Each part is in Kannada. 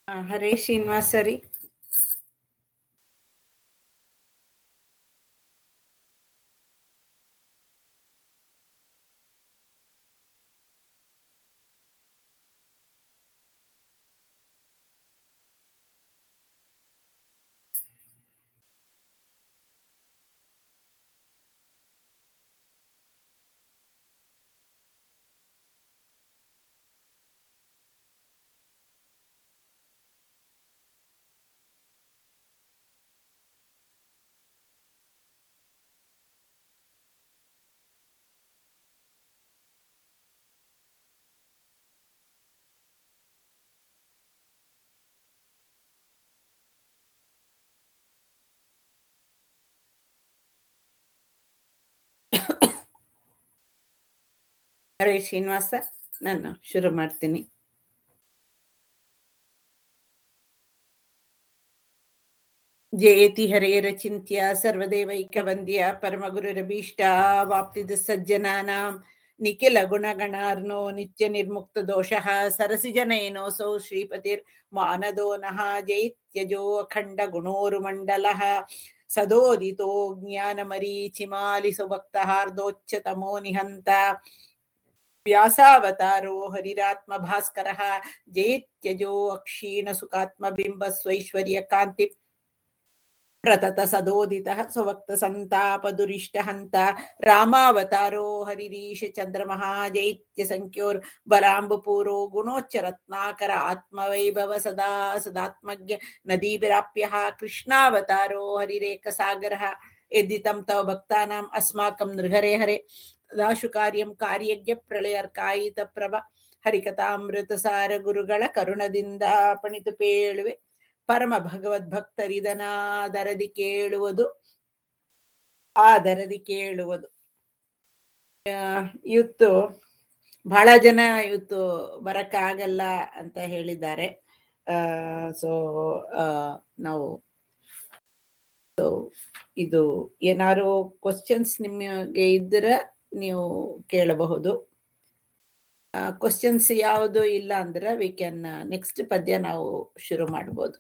ಆ, ಹರೇ ಶ್ರೀನಿವಾಸರಿ ಹರೇ ಶ್ರೀನಿವಾಸ ನಾನು ಶುರು ಮಾಡ್ತೀನಿ ಜಯತಿ ಹರೇರಚಿಂತ್ಯ ಸರ್ವದೇವೈಕವಂದ್ಯ ಪರಮಗುರುರಭೀಷ್ಟ ವಾಪ್ತಿದ ಸಜ್ಜನಾನಾಂ ನಿಖಿಲ ಗುಣಗಣಾರ್ನೋ ನಿತ್ಯ ನಿರ್ಮುಕ್ತ ದೋಷಃ ಸರಸಿಜನಯನೋಸೌ ಶ್ರೀಪತಿರ್ ಮಾನದೋ ನಃ ಜೈತ್ಯಜೋ ಅಖಂಡ ಗುಣೋರುಮಂಡಲಃ ಸದೋದಿತೋ ಜ್ಞಾನಮರೀಚಿಮಾಲಿಸು ಭಕ್ತಹಾರ್ದೋಚ್ಚತಮೋ ನಿಹಂತ ವ್ಯಾಸಾವತಾರೋ ಹರಿರಾತ್ಮ ಭಾಸ್ಕರ ಜೇತ್ಯಜೋ ಅಕ್ಷೀಣ ಸುಖಾತ್ಮ ಬಿಂಬ ಸ್ವೈಶ್ವರ್ಯ ಕಾಂತಿ ಪ್ರತತ ಸದೋದಿತ ಸ್ವಕ್ತ ಸಂತಾಪ ದುರಿಷ್ಟ ಹಂತ ರಾಮಾವತಾರೋ ಹರಿರೀಶ ಚಂದ್ರಮಃ ಜೈತ್ಯ ಸಂಖ್ಯೋರ್ ಬಲಾಂಬಪೂರೋ ಗುಣೋಚ್ಚ ರತ್ನಾಕರ ಆತ್ಮವೈಭವ ಸದಾ ಸದಾತ್ಮಜ್ಞ ನದೀಭಿರಾಪ್ಯ ಕೃಷ್ಣಾವತಾರೋ ಹರಿರೇಕ ಸಾಗರ ಯದ್ದಿತಂ ತವ ಭಕ್ತಾನಾಂ ಅಸ್ಮಾಕಂ ನೃಹರೆ ಹರೆ ದಾಶು ಕಾರ್ಯಂ ಕಾರ್ಯಜ್ಞ ಪ್ರಳಯರ್ಕಾಯಿತ ಪ್ರಭ ಹರಿಕಥಾಮೃತ ಸಾರ ಗುರುಗಳ ಕರುಣದಿಂದ ಪಣಿತು ಪೇಳುವೆ ಪರಮ ಭಗವದ್ಭಕ್ತರಿದನಾದರದಿ ಕೇಳುವುದು ಆದರದಿ ಕೇಳುವುದು ಆ, ಇವತ್ತು ಬಹಳ ಜನ ಇವತ್ತು ಬರಕ್ಕಾಗಲ್ಲ ಅಂತ ಹೇಳಿದ್ದಾರೆ ಸೊ ನಾವು so, ಇದು ಏನಾರು ಕ್ವಶನ್ಸ್ ನಿಮಗೆ ಇದ್ರೆ ನೀವು ಕೇಳಬಹುದು ಕ್ವಶನ್ಸ್ ಯಾವುದು ಇಲ್ಲ ಅಂದ್ರೆ ವಿ ಕ್ಯಾನ್ ನೆಕ್ಸ್ಟ್ ಪದ್ಯ ನಾವು ಶುರು ಮಾಡ್ಬೋದು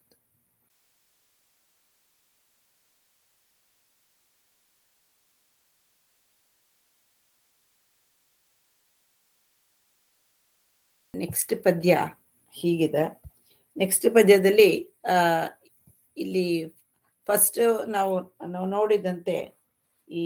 ನೆಕ್ಸ್ಟ್ ಪದ್ಯ ಹೀಗಿದೆ ನೆಕ್ಸ್ಟ್ ಪದ್ಯದಲ್ಲಿ ಆ ಇಲ್ಲಿ ಫಸ್ಟ್ ನಾವು ನಾವು ನೋಡಿದಂತೆ ಈ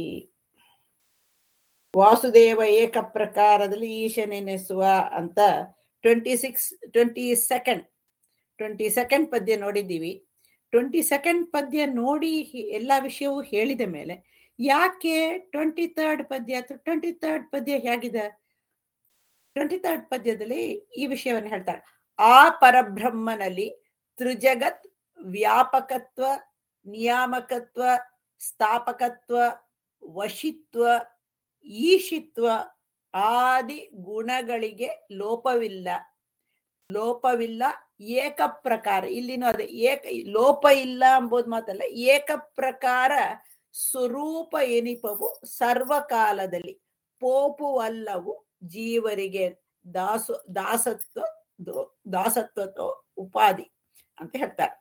ವಾಸುದೇವ ಏಕ ಪ್ರಕಾರದಲ್ಲಿ ಈಶನೆನೆಸುವ ಅಂತ twenty six twenty second twenty second ಪದ್ಯ ನೋಡಿದ್ದೀವಿ ಟ್ವೆಂಟಿ ಸೆಕೆಂಡ್ ಪದ್ಯ ನೋಡಿ ಹಿ- ಎಲ್ಲಾ ವಿಷಯವೂ ಹೇಳಿದ ಮೇಲೆ ಯಾಕೆ ಟ್ವೆಂಟಿ ತರ್ಡ್ ಪದ್ಯ ಅಥವಾ ಟ್ವೆಂಟಿ ತರ್ಡ್ ಪದ್ಯ ಹೇಗಿದೆ ಟ್ವೆಂಟಿ ತರ್ಡ್ ಪದ್ಯದಲ್ಲಿ ಈ ವಿಷಯವನ್ನು ಹೇಳ್ತಾರೆ ಆ ಪರಬ್ರಹ್ಮನಲ್ಲಿ ತ್ರಿಜಗತ್ ವ್ಯಾಪಕತ್ವ ನಿಯಾಮಕತ್ವ ಸ್ಥಾಪಕತ್ವ ವಶಿತ್ವ ಈಶಿತ್ವ ಆದಿ ಗುಣಗಳಿಗೆ ಲೋಪವಿಲ್ಲ ಲೋಪವಿಲ್ಲ ಏಕ ಪ್ರಕಾರ ಇಲ್ಲಿನೂ ಅದೇ ಏಕ ಲೋಪ ಇಲ್ಲ ಎಂಬುದು ಮಾತಲ್ಲ ಏಕ ಪ್ರಕಾರ ಸ್ವರೂಪ ಎನಿಪವು ಸರ್ವಕಾಲದಲ್ಲಿ ಪೋಪುವಲ್ಲವು ಜೀವರಿಗೆ ದಾಸು ದಾಸತ್ವ ದೋ- ದಾಸತ್ವ ಉಪಾಧಿ ಅಂತ ಹೇಳ್ತಾರೆ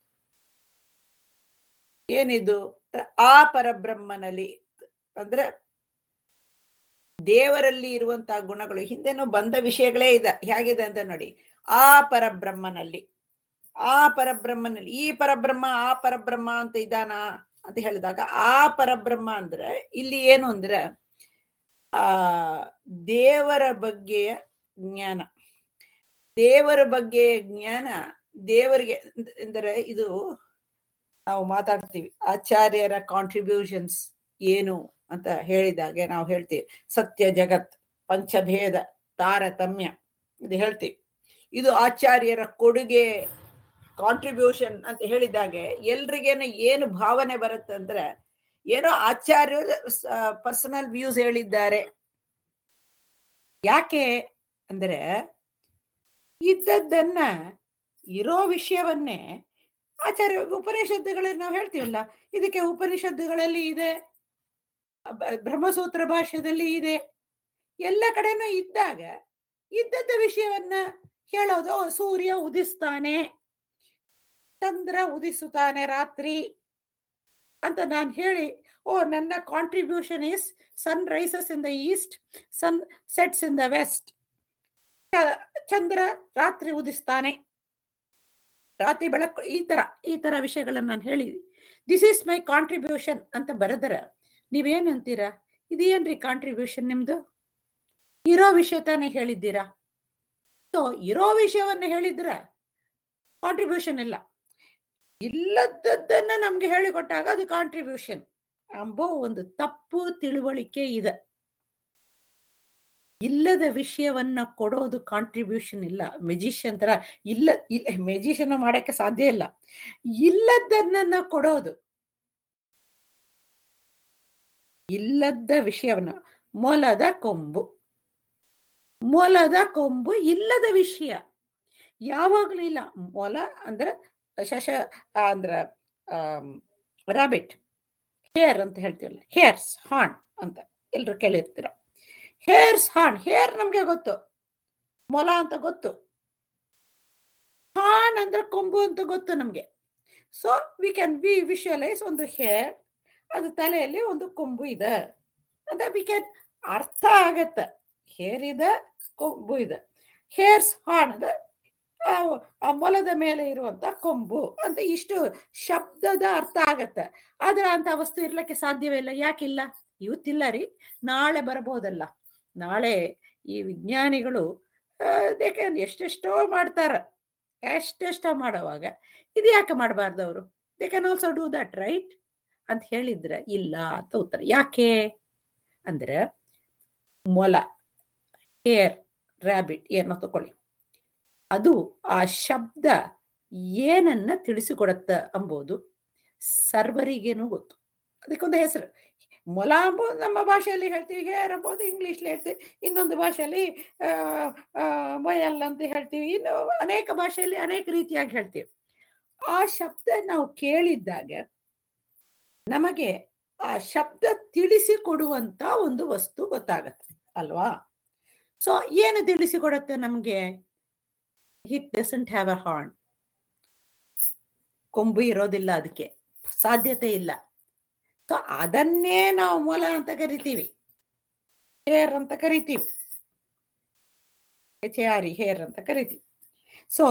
ಏನಿದು ಆ ಪರಬ್ರಹ್ಮನಲ್ಲಿ ಅಂದ್ರೆ ದೇವರಲ್ಲಿ ಇರುವಂತಹ ಗುಣಗಳು ಹಿಂದೆನೂ ಬಂದ ವಿಷಯಗಳೇ ಇದೆ ಹೇಗಿದೆ ಅಂತ ನೋಡಿ ಆ ಪರಬ್ರಹ್ಮನಲ್ಲಿ ಆ ಪರಬ್ರಹ್ಮನಲ್ಲಿ ಈ ಪರಬ್ರಹ್ಮ ಆ ಪರಬ್ರಹ್ಮ ಅಂತ ಇದಾನ ಅಂತ ಹೇಳಿದಾಗ ಆ ಪರಬ್ರಹ್ಮ ಅಂದ್ರೆ ಇಲ್ಲಿ ಏನು ಅಂದ್ರೆ ಆ ದೇವರ ಬಗ್ಗೆಯ ಜ್ಞಾನ ದೇವರ ಬಗ್ಗೆ ಜ್ಞಾನ ದೇವರಿಗೆ ಅಂದರೆ ಇದು ನಾವು ಮಾತಾಡ್ತೀವಿ ಆಚಾರ್ಯರ ಕಾಂಟ್ರಿಬ್ಯೂಷನ್ಸ್ ಏನು ಅಂತ ಹೇಳಿದಾಗೆ ನಾವು ಹೇಳ್ತೀವಿ ಸತ್ಯ ಜಗತ್ ಪಂಚಭೇದ ತಾರತಮ್ಯ ಇದು ಹೇಳ್ತೀವಿ ಇದು ಆಚಾರ್ಯರ ಕೊಡುಗೆ ಕಾಂಟ್ರಿಬ್ಯೂಷನ್ ಅಂತ ಹೇಳಿದಾಗೆ ಎಲ್ರಿಗೇನು ಏನು ಭಾವನೆ ಬರುತ್ತೆ ಅಂದ್ರೆ ಏನೋ ಆಚಾರ್ಯರು ಪರ್ಸನಲ್ ವ್ಯೂಸ್ ಹೇಳಿದ್ದಾರೆ ಯಾಕೆ ಅಂದ್ರೆ ಇದ್ದದ್ದನ್ನ ಇರೋ ವಿಷಯವನ್ನೇ ಆಚಾರ್ಯ ಉಪನಿಷತ್ತುಗಳಲ್ಲಿ ನಾವು ಹೇಳ್ತೀವಲ್ಲ ಇದಕ್ಕೆ ಉಪನಿಷತ್ತುಗಳಲ್ಲಿ ಇದೆ ಬ- ಬ್ರಹ್ಮಸೂತ್ರ ಭಾಷ್ಯದಲ್ಲಿ ಇದೆ ಎಲ್ಲ ಕಡೆನೂ ಇದ್ದಾಗ ಇದ್ದದ್ದ ವಿಷಯವನ್ನ ಹೇಳೋದು "ಓ, ಸೂರ್ಯ ಉದಿಸ್ತಾನೆ ಚಂದ್ರ ಉದಿಸುತ್ತಾನೆ ರಾತ್ರಿ ಅಂತ ನಾನು ಹೇಳಿ ಓ ನನ್ನ contribution is sun rises in the east sun sets in the west ಚಂದ್ರ ರಾತ್ರಿ ಉದಿಸ್ತಾನೆ ರಾತ್ರಿ ಬೆಳಕು ಈ ತರ ಈ ತರ ವಿಷಯಗಳನ್ನ ನಾನು ಹೇಳಿ ದಿಸ್ ಈಸ್ ಮೈ ಕಾಂಟ್ರಿಬ್ಯೂಷನ್ ಅಂತ ಬರೆದರ ನೀವೇನ್ ಅಂತೀರಾ ಇದೇನ್ರಿ ಕಾಂಟ್ರಿಬ್ಯೂಷನ್ ನಿಮ್ದು ಇರೋ ವಿಷಯ ತಾನೇ ಹೇಳಿದ್ದೀರಾ ಸೊ ಇರೋ ವಿಷಯವನ್ನ ಹೇಳಿದ್ರ ಕಾಂಟ್ರಿಬ್ಯೂಷನ್ ಇಲ್ಲ ಇಲ್ಲದದ್ದನ್ನ ನಮ್ಗೆ ಹೇಳಿಕೊಟ್ಟಾಗ ಅದು ಕಾಂಟ್ರಿಬ್ಯೂಷನ್ ಎಂಬೋ ಒಂದು ತಪ್ಪು ತಿಳುವಳಿಕೆ ಇದೆ ಇಲ್ಲದ ವಿಷಯವನ್ನ ಕೊಡೋದು ಕಾಂಟ್ರಿಬ್ಯೂಷನ್ ಇಲ್ಲ ಮೆಜಿಷಿಯನ್ ತರ ಇಲ್ಲ ಇಲ್ಲ ಮೆಜಿಷಿಯನ್ ಮಾಡಕ್ಕೆ ಸಾಧ್ಯ ಇಲ್ಲ ಇಲ್ಲದನ್ನ ಕೊಡೋದು ಇಲ್ಲದ ವಿಷಯವನ್ನ ಮೊಲದ ಕೊಂಬು ಮೊಲದ ಕೊಂಬು ಇಲ್ಲದ ವಿಷಯ ಯಾವಾಗ್ಲೂ ಇಲ್ಲ ಮೊಲ ಅಂದ್ರೆ ಶಶ ಅಂದ್ರ ರಾಬಿಟ್ ಹೇರ್ ಅಂತ ಹೇಳ್ತೀವಲ್ಲ ಹೇರ್ಸ್ ಹಾಣ್ ಅಂತ ಎಲ್ರು ಕೇಳಿರ್ತೀರ ಹೇರ್ಸ್ ಹಾಣ್ ಹೇರ್ ನಮ್ಗೆ ಗೊತ್ತು ಮೊಲ ಅಂತ ಗೊತ್ತು ಹಾಣ್ ಅಂದ್ರೆ ಕೊಂಬು ಅಂತ ಗೊತ್ತು ನಮ್ಗೆ so we can we visualise ಒಂದು ಹೇರ್ ಅದು ತಲೆಯಲ್ಲಿ ಒಂದು ಕೊಂಬು ಇದೆ ಅಂತ ವಿ ಕ್ಯಾನ್ ಅರ್ಥ ಆಗತ್ತೆ ಹೇರ್ ಇದೆ ಕೊಂಬು ಇದೆ ಹೇರ್ಸ್ ಹಾಣ್ ಅಂದ್ರೆ ಆ ಮೊಲದ ಮೇಲೆ ಇರುವಂತ ಕೊಂಬು ಅಂತ ಇಷ್ಟು ಶಬ್ದದ ಅರ್ಥ ಆಗತ್ತೆ ಆದ್ರೆ ಅಂತ ವಸ್ತು ಇರ್ಲಿಕ್ಕೆ ಸಾಧ್ಯವೇ ಇಲ್ಲ ಯಾಕಿಲ್ಲ ಇವತ್ತಿಲ್ಲ ರೀ ನಾಳೆ ಬರಬಹುದಲ್ಲ ನಾಳೆ ಈ ವಿಜ್ಞಾನಿಗಳು ಎಷ್ಟೆಷ್ಟೋ ಮಾಡ್ತಾರ ಎಷ್ಟೆಷ್ಟೋ ಮಾಡೋವಾಗ ಇದು ಯಾಕೆ ಮಾಡಬಾರ್ದು ಅವರು they can also do that right ಅಂತ ಹೇಳಿದ್ರೆ ಇಲ್ಲ ಅಂತ ಉತ್ತರ ಯಾಕೆ ಅಂದ್ರೆ ಮೊಲ ಹೇರ್ ರ್ಯಾಬಿಟ್ ಏನೋ ತಕೊಳ್ಳಿ ಅದು ಆ ಶಬ್ದ ಏನನ್ನ ತಿಳಿಸಿಕೊಡತ್ತ ಅಂಬೋದು ಸರ್ವರಿಗೇನು ಗೊತ್ತು ಅದಕ್ಕೊಂದು ಹೆಸರು ಮೊಲ ಅಂಬೋದು ನಮ್ಮ ಭಾಷೆಯಲ್ಲಿ ಹೇಳ್ತೀವಿ ಹೇರ್ ಅಂಬೋದು ಇಂಗ್ಲಿಷ್ಲಿ ಹೇಳ್ತೀವಿ ಇನ್ನೊಂದು ಭಾಷೆಯಲ್ಲಿ ಮೊಯಲ್ ಅಂತ ಹೇಳ್ತೀವಿ ಇನ್ನು ಅನೇಕ ಭಾಷೆಯಲ್ಲಿ ಅನೇಕ ರೀತಿಯಾಗಿ ಹೇಳ್ತೀವಿ ಆ ಶಬ್ದ ನಾವು ಕೇಳಿದ್ದಾಗ ನಮಗೆ ಆ ಶಬ್ದ ತಿಳಿಸಿಕೊಡುವಂತ ಒಂದು ವಸ್ತು ಗೊತ್ತಾಗತ್ತೆ ಅಲ್ವಾ ಸೊ ಏನು ತಿಳಿಸಿಕೊಡತ್ತೆ ನಮ್ಗೆ it doesn't have a horn ಕೊಂಬು ಇರೋದಿಲ್ಲ ಅದಕ್ಕೆ ಸಾಧ್ಯತೆ ಇಲ್ಲ ಸೊ ಅದನ್ನೇ ನಾವು ಮೊಲ ಅಂತ ಕರಿತೀವಿ ಹೇರ್ ಅಂತ ಕರಿತೀವಿ ಹೆಚೆಯಾರಿ ಹೇರ್ ಅಂತ ಕರಿತೀವಿ ಸೊ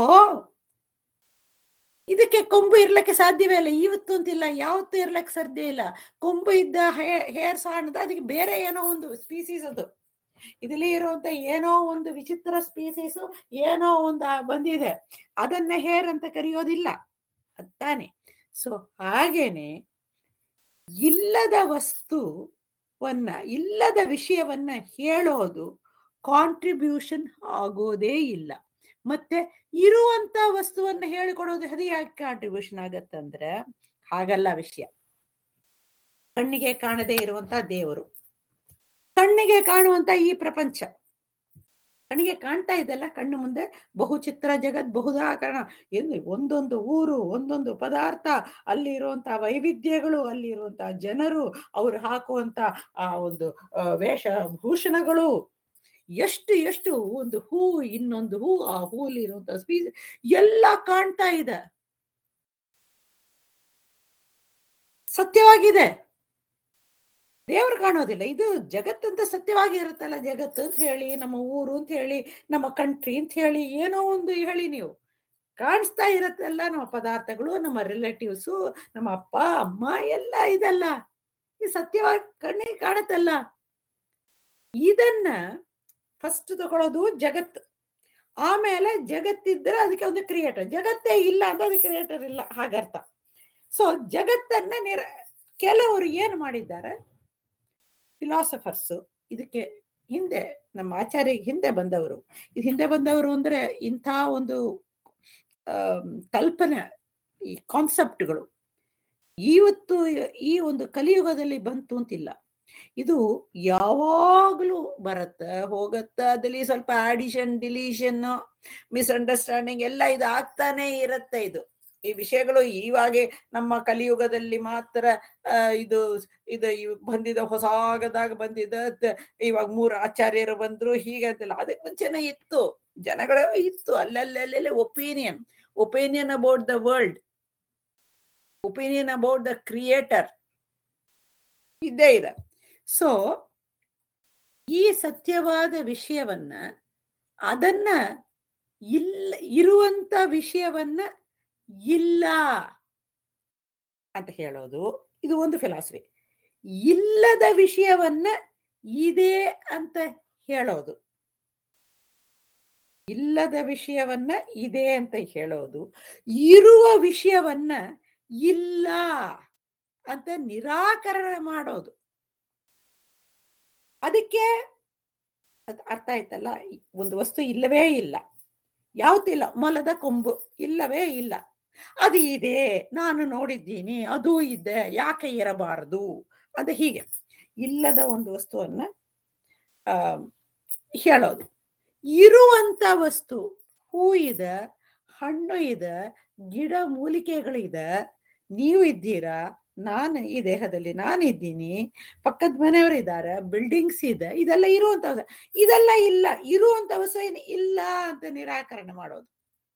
ಇದಕ್ಕೆ ಕೊಂಬು ಇರ್ಲಿಕ್ಕೆ ಸಾಧ್ಯವೇ ಇಲ್ಲ ಇವತ್ತು ಅಂತಿಲ್ಲ ಯಾವತ್ತೂ ಇರ್ಲಿಕ್ಕೆ ಸಾಧ್ಯ ಇಲ್ಲ ಕೊಂಬು ಇದ್ದ ಹೇರ್ ಸಾಣದ ಅದಕ್ಕೆ ಬೇರೆ ಏನೋ ಒಂದು ಸ್ಪೀಸೀಸ್ ಅದು ಇದರಲ್ಲಿ ಇರುವಂತ ಏನೋ ಒಂದು ವಿಚಿತ್ರ ಸ್ಪೀಸೀಸ್ ಏನೋ ಒಂದು ಬಂದಿದೆ ಅದನ್ನ ಹೇರ್ ಅಂತ ಕರೆಯೋದಿಲ್ಲ ಅದಾನೆ ಸೊ ಹಾಗೇನೆ ಇಲ್ಲದ ವಸ್ತುವನ್ನ ಇಲ್ಲದ ವಿಷಯವನ್ನ ಹೇಳೋದು ಕಾಂಟ್ರಿಬ್ಯೂಷನ್ ಆಗೋದೇ ಇಲ್ಲ ಮತ್ತೆ ಇರುವಂತ ವಸ್ತುವನ್ನ ಹೇಳಿಕೊಡೋದು ಅದು ಯಾಕೆ ಕಾಂಟ್ರಿಬ್ಯೂಷನ್ ಆಗತ್ತಂದ್ರೆ ಹಾಗಲ್ಲ ವಿಷಯ ಕಣ್ಣಿಗೆ ಕಾಣದೇ ಇರುವಂತ ದೇವರು ಕಣ್ಣಿಗೆ ಕಾಣುವಂತ ಈ ಪ್ರಪಂಚ ಕಣ್ಣಿಗೆ ಕಾಣ್ತಾ ಇದೆಲ್ಲ ಕಣ್ಣು ಮುಂದೆ ಬಹುಚಿತ್ರ ಜಗತ್ ಬಹುದಾಕರಣ ಎಂದು ಒಂದೊಂದು ಊರು ಒಂದೊಂದು ಪದಾರ್ಥ ಅಲ್ಲಿ ಇರುವಂತ ವೈವಿಧ್ಯಗಳು ಅಲ್ಲಿ ಇರುವಂತ ಜನರು ಅವ್ರು ಹಾಕುವಂತ ಆ ಒಂದು ವೇಷ ಭೂಷಣಗಳು ಎಷ್ಟು ಎಷ್ಟು ಒಂದು ಹೂ ಇನ್ನೊಂದು ಹೂ ಆ ಹೂಲಿ ಇರುವಂತ ಸ್ಪೀಸ್ ಎಲ್ಲ ಕಾಣ್ತಾ ಇದೆ ಸತ್ಯವಾಗಿದೆ ದೇವ್ರು ಕಾಣೋದಿಲ್ಲ ಇದು ಜಗತ್ತಂತ ಸತ್ಯವಾಗಿ ಇರುತ್ತಲ್ಲ ಜಗತ್ತು ಅಂತ ಹೇಳಿ ನಮ್ಮ ಊರು ಅಂತ ಹೇಳಿ ನಮ್ಮ ಕಂಟ್ರಿ ಅಂತ ಹೇಳಿ ಏನೋ ಒಂದು ಹೇಳಿ ನೀವು ಕಾಣಿಸ್ತಾ ಇರತ್ತಲ್ಲ ನಮ್ಮ ಪದಾರ್ಥಗಳು ನಮ್ಮ ರಿಲೇಟಿವ್ಸು ನಮ್ಮ ಅಪ್ಪ ಅಮ್ಮ ಎಲ್ಲ ಇದಲ್ಲ ಈ ಸತ್ಯವಾಗಿ ಕಣ್ಣಿಗೆ ಕಾಣತ್ತಲ್ಲ ಇದನ್ನ ಫಸ್ಟ್ ತಗೊಳ್ಳೋದು ಜಗತ್ತು ಆಮೇಲೆ ಜಗತ್ತಿದ್ರೆ ಅದಕ್ಕೆ ಒಂದು ಕ್ರಿಯೇಟರ್ ಜಗತ್ತೇ ಇಲ್ಲ ಅಂದ್ರೆ ಅದಕ್ಕೆ ಕ್ರಿಯೇಟರ್ ಇಲ್ಲ ಹಾಗರ್ಥ ಸೊ ಜಗತ್ತನ್ನ ನಿರ ಕೆಲವರು ಏನು ಮಾಡಿದ್ದಾರೆ ಫಿಲಾಸಫರ್ಸ್ ಇದಕ್ಕೆ ಹಿಂದೆ ನಮ್ಮ ಆಚಾರ್ಯ ಹಿಂದೆ ಬಂದವರು ಇದು ಹಿಂದೆ ಬಂದವರು ಅಂದ್ರೆ ಇಂಥ ಒಂದು ಕಲ್ಪನೆ ಈ ಕಾನ್ಸೆಪ್ಟ್ಗಳು ಇವತ್ತು ಈ ಒಂದು ಕಲಿಯುಗದಲ್ಲಿ ಬಂತು ಅಂತಿಲ್ಲ ಇದು ಯಾವಾಗ್ಲೂ ಬರತ್ತ ಹೋಗತ್ತ ಅದಲ್ಲಿ ಸ್ವಲ್ಪ ಆಡಿಷನ್ ಡಿಲೀಷನ್ ಮಿಸ್ಅಂಡರ್ಸ್ಟ್ಯಾಂಡಿಂಗ್ ಎಲ್ಲ ಇದು ಆಗ್ತಾನೆ ಇರತ್ತೆ ಇದು ಈ ವಿಷಯಗಳು ಇವಾಗೆ ನಮ್ಮ ಕಲಿಯುಗದಲ್ಲಿ ಮಾತ್ರ ಇದು ಇದು ಬಂದಿದ ಹೊಸಾಗದಾಗ ಬಂದಿದ ಇವಾಗ ಮೂರು ಆಚಾರ್ಯರು ಬಂದ್ರು ಹೀಗೆ ಅಂತಿಲ್ಲ ಅದಕ್ಕೆ ಮುಂಚೆನೆ ಇತ್ತು ಜನಗಳ ಇತ್ತು ಅಲ್ಲಲ್ಲೇ opinion opinion about the world opinion about the creator ಇದ್ದೇ ಇದೆ ಸೊ ಈ ಸತ್ಯವಾದ ವಿಷಯವನ್ನ ಅದನ್ನ ಇಲ್ಲ ಇರುವಂತ ವಿಷಯವನ್ನ ಇಲ್ಲ ಅಂತ ಹೇಳೋದು ಇದು ಒಂದು ಫಿಲಾಸಫಿ ಇಲ್ಲದ ವಿಷಯವನ್ನ ಇದೆ ಅಂತ ಹೇಳೋದು ಇಲ್ಲದ ವಿಷಯವನ್ನ ಇದೆ ಅಂತ ಹೇಳೋದು ಇರುವ ವಿಷಯವನ್ನ ಇಲ್ಲ ಅಂತ ನಿರಾಕರಣೆ ಮಾಡೋದು ಅದಕ್ಕೆ ಅದ್ ಅರ್ಥ ಆಯ್ತಲ್ಲ ಒಂದು ವಸ್ತು ಇಲ್ಲವೇ ಇಲ್ಲ ಯಾವತ್ತಿಲ್ಲ ಮೊಲದ ಕೊಂಬು ಇಲ್ಲವೇ ಇಲ್ಲ ಅದು ಇದೆ ನಾನು ನೋಡಿದ್ದೀನಿ ಅದು ಇದೆ ಯಾಕೆ ಇರಬಾರದು ಅಂತ ಹೀಗೆ ಇಲ್ಲದ ಒಂದು ವಸ್ತುವನ್ನ ಆ ಹೇಳೋದು ಇರುವಂತ ವಸ್ತು ಹೂ ಇದೆ ಹಣ್ಣು ಇದೆ ಗಿಡ ಮೂಲಿಕೆಗಳಿದೆ ನೀವು ಇದ್ದೀರಾ ನಾನು ಈ ದೇಹದಲ್ಲಿ ನಾನು ಇದ್ದೀನಿ ಪಕ್ಕದ ಮನೆಯವರು ಇದ್ದಾರೆ ಬಿಲ್ಡಿಂಗ್ಸ್ ಇದೆ ಇದೆಲ್ಲ ಇರುವಂತ ವಸ್ತು. ಇದೆಲ್ಲ ಇಲ್ಲ ಇರುವಂತ ವಸ್ತು ಏನು ಇಲ್ಲ ಅಂತ ನಿರಾಕರಣೆ ಮಾಡೋದು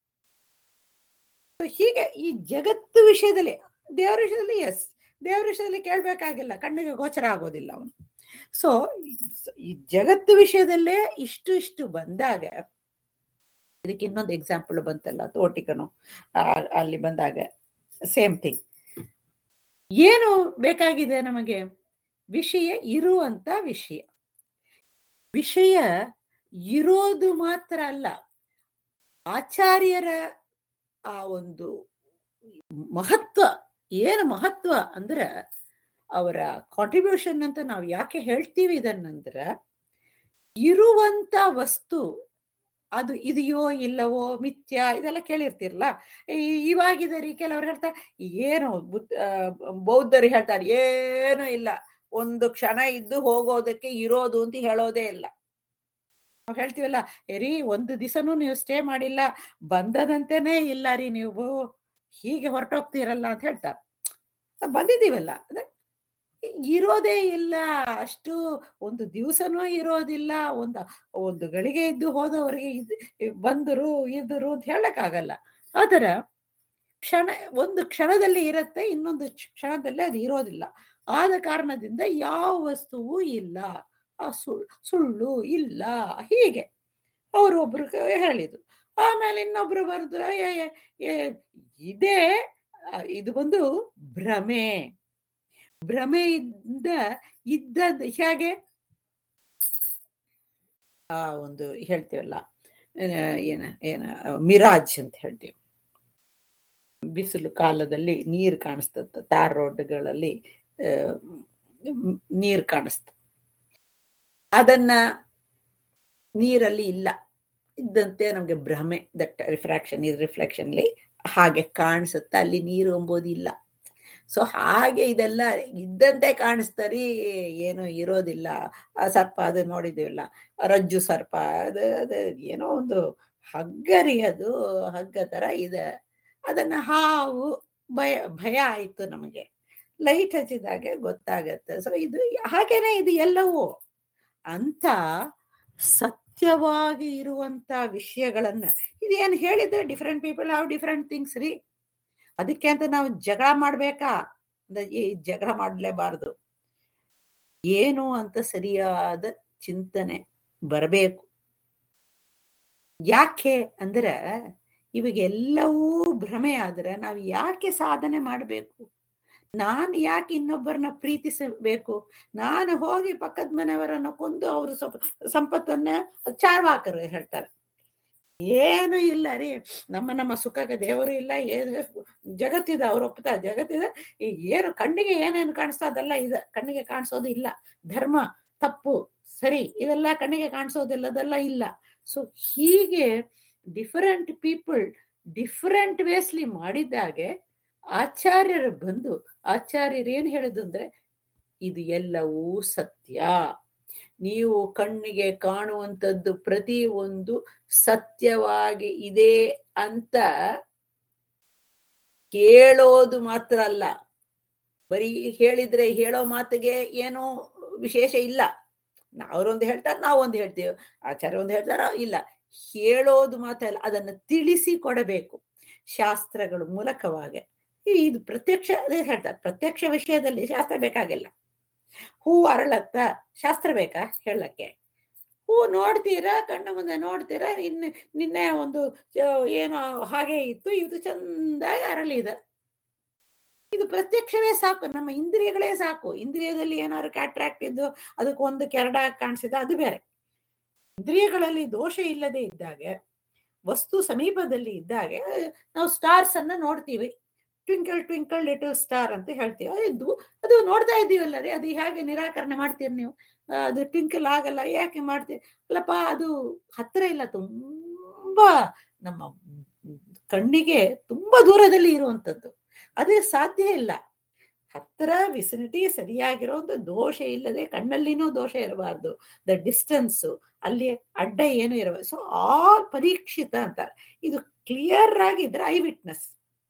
So ಹೀಗೆ ಈ ಜಗತ್ತು ವಿಷಯದಲ್ಲಿ ದೇವರ ವಿಷಯದಲ್ಲಿ ಎಸ್ ದೇವರ ವಿಷಯದಲ್ಲಿ ಕೇಳ್ಬೇಕಾಗಿಲ್ಲ ಕಣ್ಣಿಗೆ ಗೋಚರ ಆಗೋದಿಲ್ಲ ಅವನು ಸೊ ಈ ಜಗತ್ತು ವಿಷಯದಲ್ಲೇ ಇಷ್ಟು ಇಷ್ಟು ಬಂದಾಗ ಇದಕ್ಕೆ ಇನ್ನೊಂದು ಎಕ್ಸಾಂಪಲ್ ಬಂತಲ್ಲ ತೋಟಿಕನು ಆ, ಅಲ್ಲಿ ಬಂದಾಗ ಸೇಮ್ ಥಿಂಗ್ ಏನು ಬೇಕಾಗಿದೆ ನಮಗೆ ವಿಷಯ ಇರುವಂತ ವಿಷಯ ವಿಷಯ ಇರೋದು ಮಾತ್ರ ಅಲ್ಲ ಆಚಾರ್ಯರ ಆ ಒಂದು ಮಹತ್ವ ಏನು ಮಹತ್ವ ಅಂದ್ರೆ ಅವರ ಕಾಂಟ್ರಿಬ್ಯೂಷನ್ ಅಂತ ನಾವು ಯಾಕೆ ಹೇಳ್ತೀವಿ ಇದನ್ನಂದ್ರ ಇರುವಂತ ವಸ್ತು ಅದು ಇದೆಯೋ ಇಲ್ಲವೋ ಮಿಥ್ಯ ಇದೆಲ್ಲ ಕೇಳಿರ್ತಿರಲ್ಲ ಈ- ಇವಾಗಿದ ರೀ ಕೆಲವ್ರು ಹೇಳ್ತಾರೆ ಏನು ಬುದ್ಧ ಆ, ಬೌದ್ಧರು ಹೇಳ್ತಾರೆ ಏನೂ ಇಲ್ಲ ಒಂದು ಕ್ಷಣ ಇದ್ದು ಹೋಗೋದಕ್ಕೆ ಇರೋದು ಅಂತ ಹೇಳೋದೇ ಇಲ್ಲ ನಾವು ಹೇಳ್ತೀವಲ್ಲ "ಏ ರೀ ಒಂದು ದಿವಸನೂ ನೀವು ಸ್ಟೇ ಮಾಡಿಲ್ಲ ಬಂದದಂತೆನೇ ಇಲ್ಲ ರೀ ನೀವು ಹೀಗೆ ಹೊರಟೋಗ್ತೀರಲ್ಲ ಅಂತ ಹೇಳ್ತಾರೆ ನಾವ್ ಬಂದಿದ್ದೀವಲ್ಲ ಅದೇ ಇರೋದೇ ಇಲ್ಲ ಅಷ್ಟು ಒಂದು ದಿವಸನೂ ಇರೋದಿಲ್ಲ ಒಂದು ಒಂದು ಗಳಿಗೆ ಇದ್ದು ಹೋದವರಿಗೆ ಇದ್ ಬಂದರು ಇದ್ದರು ಅಂತ ಹೇಳಕ್ಕಾಗಲ್ಲ ಆತರ ಕ್ಷಣ ಒಂದು ಕ್ಷಣದಲ್ಲಿ ಇರತ್ತೆ ಇನ್ನೊಂದು ಕ್ಷ- ಕ್ಷಣದಲ್ಲಿ ಅದು ಇರೋದಿಲ್ಲ ಆದ ಕಾರಣದಿಂದ ಯಾವ ವಸ್ತುವು ಇಲ್ಲ ಆ ಸುಳ್ ಸುಳ್ಳು ಇಲ್ಲ ಹೀಗೆ ಅವರೊಬ್ರು ಹೇಳಿದ್ರು ಆಮೇಲೆ ಇನ್ನೊಬ್ರು ಬರೆದ್ರು "ಏ, ಏ, ಏ, ಇದೇ ಆ, ಇದು ಬಂದು ಭ್ರಮೆ ಭ್ರಮೆಯಿಂದ ಇದ್ದದ್ದು ಹೇಗೆ ಆ ಒಂದು ಹೇಳ್ತೀವಲ್ಲ ಏನ ಏನ ಏನ ಮಿರಾಜ್ ಅಂತ ಹೇಳ್ತೀವಿ ಬಿಸಿಲು ಕಾಲದಲ್ಲಿ ನೀರು ಕಾಣಿಸ್ತದ ತಾರ್ ರೋಡ್ಗಳಲ್ಲಿ ನೀರು ಕಾಣಿಸ್ತ ಅದನ್ನ ನೀರಲ್ಲಿ ಇಲ್ಲ ಇದ್ದಂತೆ ನಮ್ಗೆ ಭ್ರಮೆ ದಟ್ ರಿಫ್ರಾಕ್ಷನ್ ಇದು ರಿಫ್ಲೆಕ್ಷನ್ಲಿ ಹಾಗೆ ಕಾಣಿಸುತ್ತೆ ಅಲ್ಲಿ ನೀರು ಎಂಬುದು ಇಲ್ಲ ಸೊ ಹಾಗೆ ಇದೆಲ್ಲ ಇದ್ದಂತೆ ಕಾಣಿಸ್ತಾರಿ ಏನು ಇರೋದಿಲ್ಲ ಆ ಸರ್ಪ ಅದು ನೋಡಿದೀವಲ್ಲ ರಜ್ಜು ಸರ್ಪ ಅದು ಅದು ಏನೋ ಒಂದು ಹಗ್ಗರಿ ಅದು ಹಗ್ಗ ತರ ಇದೆ ಅದನ್ನ ಹಾವು ಭಯ ಭಯ ಆಯ್ತು ನಮಗೆ ಲೈಟ್ ಹಚ್ಚಿದಾಗೆ ಗೊತ್ತಾಗತ್ತೆ ಸೊ ಇದು ಹಾಗೇನೆ ಇದು ಎಲ್ಲವೂ ಅಂತ ಸತ್ಯವಾಗಿ ಇರುವಂತ ವಿಷಯಗಳನ್ನ ಇದೇನು ಹೇಳಿದ್ರೆ different people have different things ರೀ ಅದಕ್ಕೆ ಅಂತ ನಾವು ಜಗಳ ಮಾಡ್ಬೇಕಾ ಅಂದ್ರೆ ಈ ಜಗಳ ಮಾಡ್ಲೇಬಾರ್ದು ಏನು ಅಂತ ಸರಿಯಾದ ಚಿಂತನೆ ಬರಬೇಕು ಯಾಕೆ ಅಂದ್ರೆ ಇವಾಗ ಎಲ್ಲವೂ ಭ್ರಮೆ ಆದ್ರೆ ನಾವು ಯಾಕೆ ಸಾಧನೆ ಮಾಡಬೇಕು ನಾನು ಯಾಕೆ ಇನ್ನೊಬ್ಬರನ್ನ ಪ್ರೀತಿಸಬೇಕು ನಾನು ಹೋಗಿ ಪಕ್ಕದ ಮನೆಯವರನ್ನ ಕೊಂದು ಅವರು ಸಂಪತ್ತನ್ನ ಚಾರ್ವಾಕರು ಹೇಳ್ತಾರೆ ಏನು ಇಲ್ಲ ರೀ ನಮ್ಮ ನಮ್ಮ ಸುಖಕ್ಕೆ ದೇವರು ಇಲ್ಲ ಏನು ಜಗತ್ತಿದೆ ಅವ್ರು ಒಪ್ತಾರೆ ಜಗತ್ತಿದೆ ಈ ಏನು ಕಣ್ಣಿಗೆ ಏನೇನು ಕಾಣಿಸ್ತಾ ಅದೆಲ್ಲ ಇದೆ ಕಣ್ಣಿಗೆ ಕಾಣಿಸೋದು ಇಲ್ಲ ಧರ್ಮ ತಪ್ಪು ಸರಿ ಇದೆಲ್ಲ ಕಣ್ಣಿಗೆ ಕಾಣಿಸೋದಿಲ್ಲದೆಲ್ಲ ಇಲ್ಲ ಸೊ ಹೀಗೆ ಡಿಫರೆಂಟ್ ಪೀಪಲ್ ಡಿಫರೆಂಟ್ ವೇಸ್ಲಿ ಮಾಡಿದ್ದಾಗೆ ಆಚಾರ್ಯರು ಬಂದು ಆಚಾರ್ಯರು ಏನ್ ಹೇಳುದು ಅಂದ್ರೆ ಇದು ಎಲ್ಲವೂ ಸತ್ಯ ನೀವು ಕಣ್ಣಿಗೆ ಕಾಣುವಂಥದ್ದು ಪ್ರತಿ ಒಂದು ಸತ್ಯವಾಗಿ ಇದೆ ಅಂತ ಕೇಳೋದು ಮಾತ್ರ ಅಲ್ಲ ಬರೀ ಹೇಳಿದ್ರೆ ಹೇಳೋ ಮಾತಿಗೆ ಏನೋ ವಿಶೇಷ ಇಲ್ಲ ಅವರೊಂದು ಹೇಳ್ತಾರೆ ನಾವೊಂದು ಹೇಳ್ತೀವಿ ಆಚಾರ್ಯ ಒಂದು ಹೇಳ್ತಾರ ಇಲ್ಲ ಹೇಳೋದು ಮಾತ್ರ ಅಲ್ಲ ಅದನ್ನು ತಿಳಿಸಿ ಕೊಡಬೇಕು ಶಾಸ್ತ್ರಗಳ ಮೂಲಕವಾಗಿ ಈ- ಇದು ಪ್ರತ್ಯಕ್ಷ ಅದೇ ಹೇಳ್ತಾರೆ ಪ್ರತ್ಯಕ್ಷ ವಿಷಯದಲ್ಲಿ ಶಾಸ್ತ್ರ ಬೇಕಾಗಿಲ್ಲ ಹೂ ಅರಳತ್ತ ಶಾಸ್ತ್ರ ಬೇಕಾ ಹೇಳಕ್ಕೆ ಹೂ ನೋಡ್ತೀರಾ ಕಣ್ಣ ಮುಂದೆ ನೋಡ್ತೀರಾ ಇನ್ನು ನಿನ್ನೆ ಒಂದು ಆ, ಏನೋ ಹಾಗೆ ಇತ್ತು ಇದು ಚಂದಾಗಿ ಅರಳಿದೆ ಇದು ಪ್ರತ್ಯಕ್ಷವೇ ಸಾಕು ನಮ್ಮ ಇಂದ್ರಿಯಗಳೇ ಸಾಕು ಇಂದ್ರಿಯದಲ್ಲಿ ಏನಾದ್ರು ಕ್ಯಾಟ್ರಾಕ್ಟ್ ಇದ್ದು ಅದಕ್ಕೆ ಒಂದು ಕೆರಡ ಕಾಣಿಸಿದ ಅದು ಬೇರೆ ಇಂದ್ರಿಯಗಳಲ್ಲಿ ದೋಷ ಇಲ್ಲದೆ ಇದ್ದಾಗ ವಸ್ತು ಸಮೀಪದಲ್ಲಿ ಇದ್ದಾಗ ನಾವು ಸ್ಟಾರ್ಸ್ ಅನ್ನ ನೋಡ್ತೀವಿ ಟ್ವಿಂಕಲ್ ಟ್ವಿಂಕಲ್ ಲಿಟಲ್ ಸ್ಟಾರ್ ಅಂತ ಹೇಳ್ತೀವಿ ಅದು ಅದು ನೋಡ್ತಾ ಇದ್ದೀವಲ್ಲ ರೀ ಅದು ಹೇಗೆ ನಿರಾಕರಣೆ ಮಾಡ್ತೀರಿ ನೀವು ಆ, ಅದು ಟ್ವಿಂಕಲ್ ಆಗಲ್ಲ ಯಾಕೆ ಮಾಡ್ತೀರಿ ಅಲ್ಲಪ್ಪ ಅದು ಹತ್ರ ಇಲ್ಲ ತುಂಬಾ ನಮ್ಮ ಕಣ್ಣಿಗೆ ತುಂಬಾ ದೂರದಲ್ಲಿ ಇರುವಂತದ್ದು ಅದೇ ಸಾಧ್ಯ ಇಲ್ಲ ಹತ್ರ ವಿಸಿನಿಟಿ ಸರಿಯಾಗಿರೋ ಒಂದು ದೋಷ ಇಲ್ಲದೆ ಕಣ್ಣಲ್ಲಿನೂ ದೋಷ ಇರಬಾರ್ದು ದ ಡಿಸ್ಟೆನ್ಸ್ ಅಲ್ಲಿ ಅಡ್ಡ ಏನು ಇರಬಾರ್ದು ಸೊ ಆಲ್ ಪರೀಕ್ಷಿತ ಅಂತಾರೆ ಇದು ಕ್ಲಿಯರ್ ಆಗಿದ್ರೆ ಐ ವಿಟ್ನೆಸ್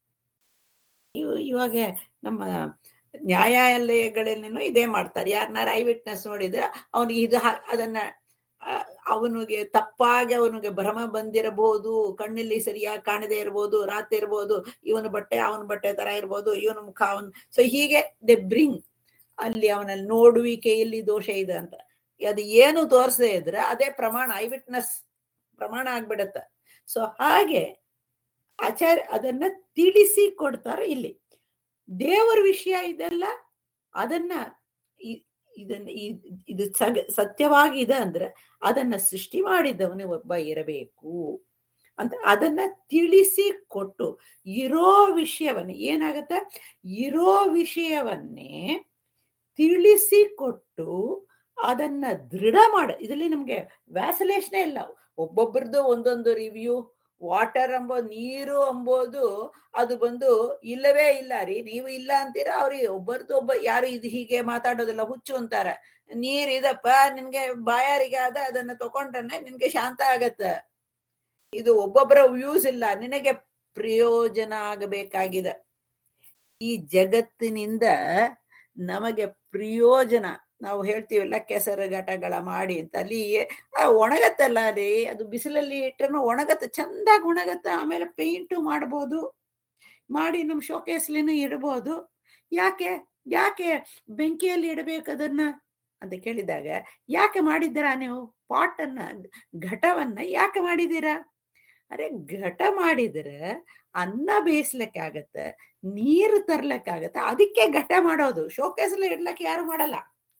ಇವಾಗ ನಮ್ಮ ನ್ಯಾಯಾಲಯಗಳಲ್ಲೇನೋ ಇದೇ ಮಾಡ್ತಾರೆ ಯಾರನ್ನಾರ ಐ ವಿಟ್ನೆಸ್ ನೋಡಿದ್ರೆ ಅವನಿಗೆ ಇದು ಹ- ಅದನ್ನ ಆ, ಅವನಿಗೆ ತಪ್ಪಾಗಿ ಅವನಿಗೆ ಭ್ರಮ ಬಂದಿರಬಹುದು ಕಣ್ಣಲ್ಲಿ ಸರಿಯಾಗಿ ಕಾಣದೇ ಇರ್ಬೋದು ರಾತ್ರಿ ಇರ್ಬೋದು ಇವನ ಬಟ್ಟೆ ಅವನ ಬಟ್ಟೆ ತರ ಇರ್ಬೋದು ಇವನ ಮುಖ ಅವನ್ ಸೊ ಹೀಗೆ ದೆ ಬ್ರಿಂಗ್ ಅಲ್ಲಿ ಅವನಲ್ಲಿ ನೋಡುವಿಕೆಯಲ್ಲಿ ದೋಷ ಇದೆ ಅಂತ ಅದು ಏನು ತೋರಿಸದೇ ಇದ್ರೆ ಅದೇ ಪ್ರಮಾಣ ಐ ವಿಟ್ನೆಸ್ ಪ್ರಮಾಣ ಆಗ್ಬಿಡತ್ತೆ ಸೊ ಹಾಗೆ ಆಚಾರ್ಯ ಅದನ್ನ ತಿಳಿಸಿ ಕೊಡ್ತಾರೆ ಇಲ್ಲಿ ದೇವರ ವಿಷಯ ಇದೆಲ್ಲ ಅದನ್ನ ಇ- ಇದನ್ನ ಇ- ಇದು ಸಗ ಸತ್ಯವಾಗಿದೆ ಅಂದ್ರೆ ಅದನ್ನ ಸೃಷ್ಟಿ ಮಾಡಿದವನು ಒಬ್ಬ ಇರಬೇಕು ಅಂತ ಅದನ್ನ ತಿಳಿಸಿ ಕೊಟ್ಟು ಇರೋ ವಿಷಯವನ್ನ ಏನಾಗತ್ತೆ ಇರೋ ವಿಷಯವನ್ನೇ ತಿಳಿಸಿ ಕೊಟ್ಟು ಅದನ್ನ ದೃಢ ಮಾಡ ಇದರಲ್ಲಿ ನಮ್ಗೆ ವ್ಯಾಸಲೇಷನೇ ಇಲ್ಲ ಒಬ್ಬೊಬ್ಬರದು ಒಂದೊಂದು ರಿವ್ಯೂ ವಾಟರ್ ಎಂಬೋ ನೀರು ಎಂಬುದು ಅದು ಬಂದು ಇಲ್ಲವೇ ಇಲ್ಲ ರೀ ನೀವು ಇಲ್ಲ ಅಂತೀರಾ ಅವ್ರಿಗೆ ಒಬ್ಬರದು ಒಬ್ಬ ಯಾರು ಇದು ಹೀಗೆ ಮಾತಾಡೋದಿಲ್ಲ ಹುಚ್ಚು ಅಂತಾರೆ ನೀರ್ ಇದಪ್ಪ ನಿನ್ಗೆ ಬಾಯಾರಿಗೆ ಆದ ಅದನ್ನ ತಕೊಂಡ್ರೆ ನಿನ್ಗೆ ಶಾಂತ ಆಗತ್ತೆ ಇದು ಒಬ್ಬೊಬ್ಬರ ವ್ಯೂಸ್ ಇಲ್ಲ ನಿನಗೆ ಪ್ರಯೋಜನ ಆಗಬೇಕಾಗಿದೆ ಈ ಜಗತ್ತಿನಿಂದ ನಮಗೆ ಪ್ರಯೋಜನ ನಾವು ಹೇಳ್ತೀವಲ್ಲ ಕೆಸರು ಘಟಗಳ ಮಾಡಿ ಅಂತ ಅಲ್ಲಿ ಆ ಒಣಗತ್ತಲ್ಲ ರೀ ಅದು ಬಿಸಿಲಲ್ಲಿ ಇಟ್ಟರೆ ಒಣಗತ್ತೆ ಚಂದಾಗಿ ಒಣಗತ್ತೆ ಆಮೇಲೆ ಪೇಂಟು ಮಾಡ್ಬೋದು ಮಾಡಿ ನಮ್ ಶೋಕೇಸ್ಲಿನೂ ಇಡ್ಬೋದು ಯಾಕೆ ಯಾಕೆ ಬೆಂಕಿಯಲ್ಲಿ ಇಡಬೇಕು ಅದನ್ನ ಅಂತ ಕೇಳಿದಾಗ ಯಾಕೆ ಮಾಡಿದ್ದೀರಾ ನೀವು ಪಾಟ್ ಅನ್ನ ಘಟವನ್ನ ಯಾಕೆ ಮಾಡಿದ್ದೀರಾ ಅರೆ ಘಟ ಮಾಡಿದ್ರೆ ಅನ್ನ ಬೇಯಿಸ್ಲಿಕ್ಕೆ ಆಗತ್ತೆ ನೀರು ತರ್ಲಿಕ್ಕಾಗತ್ತೆ ಅದಕ್ಕೆ ಘಟ ಮಾಡೋದು ಶೋಕೇಸಲ್ಲಿ ಇಡ್ಲಕ್ಕೆ ಯಾರು ಮಾಡಲ್ಲ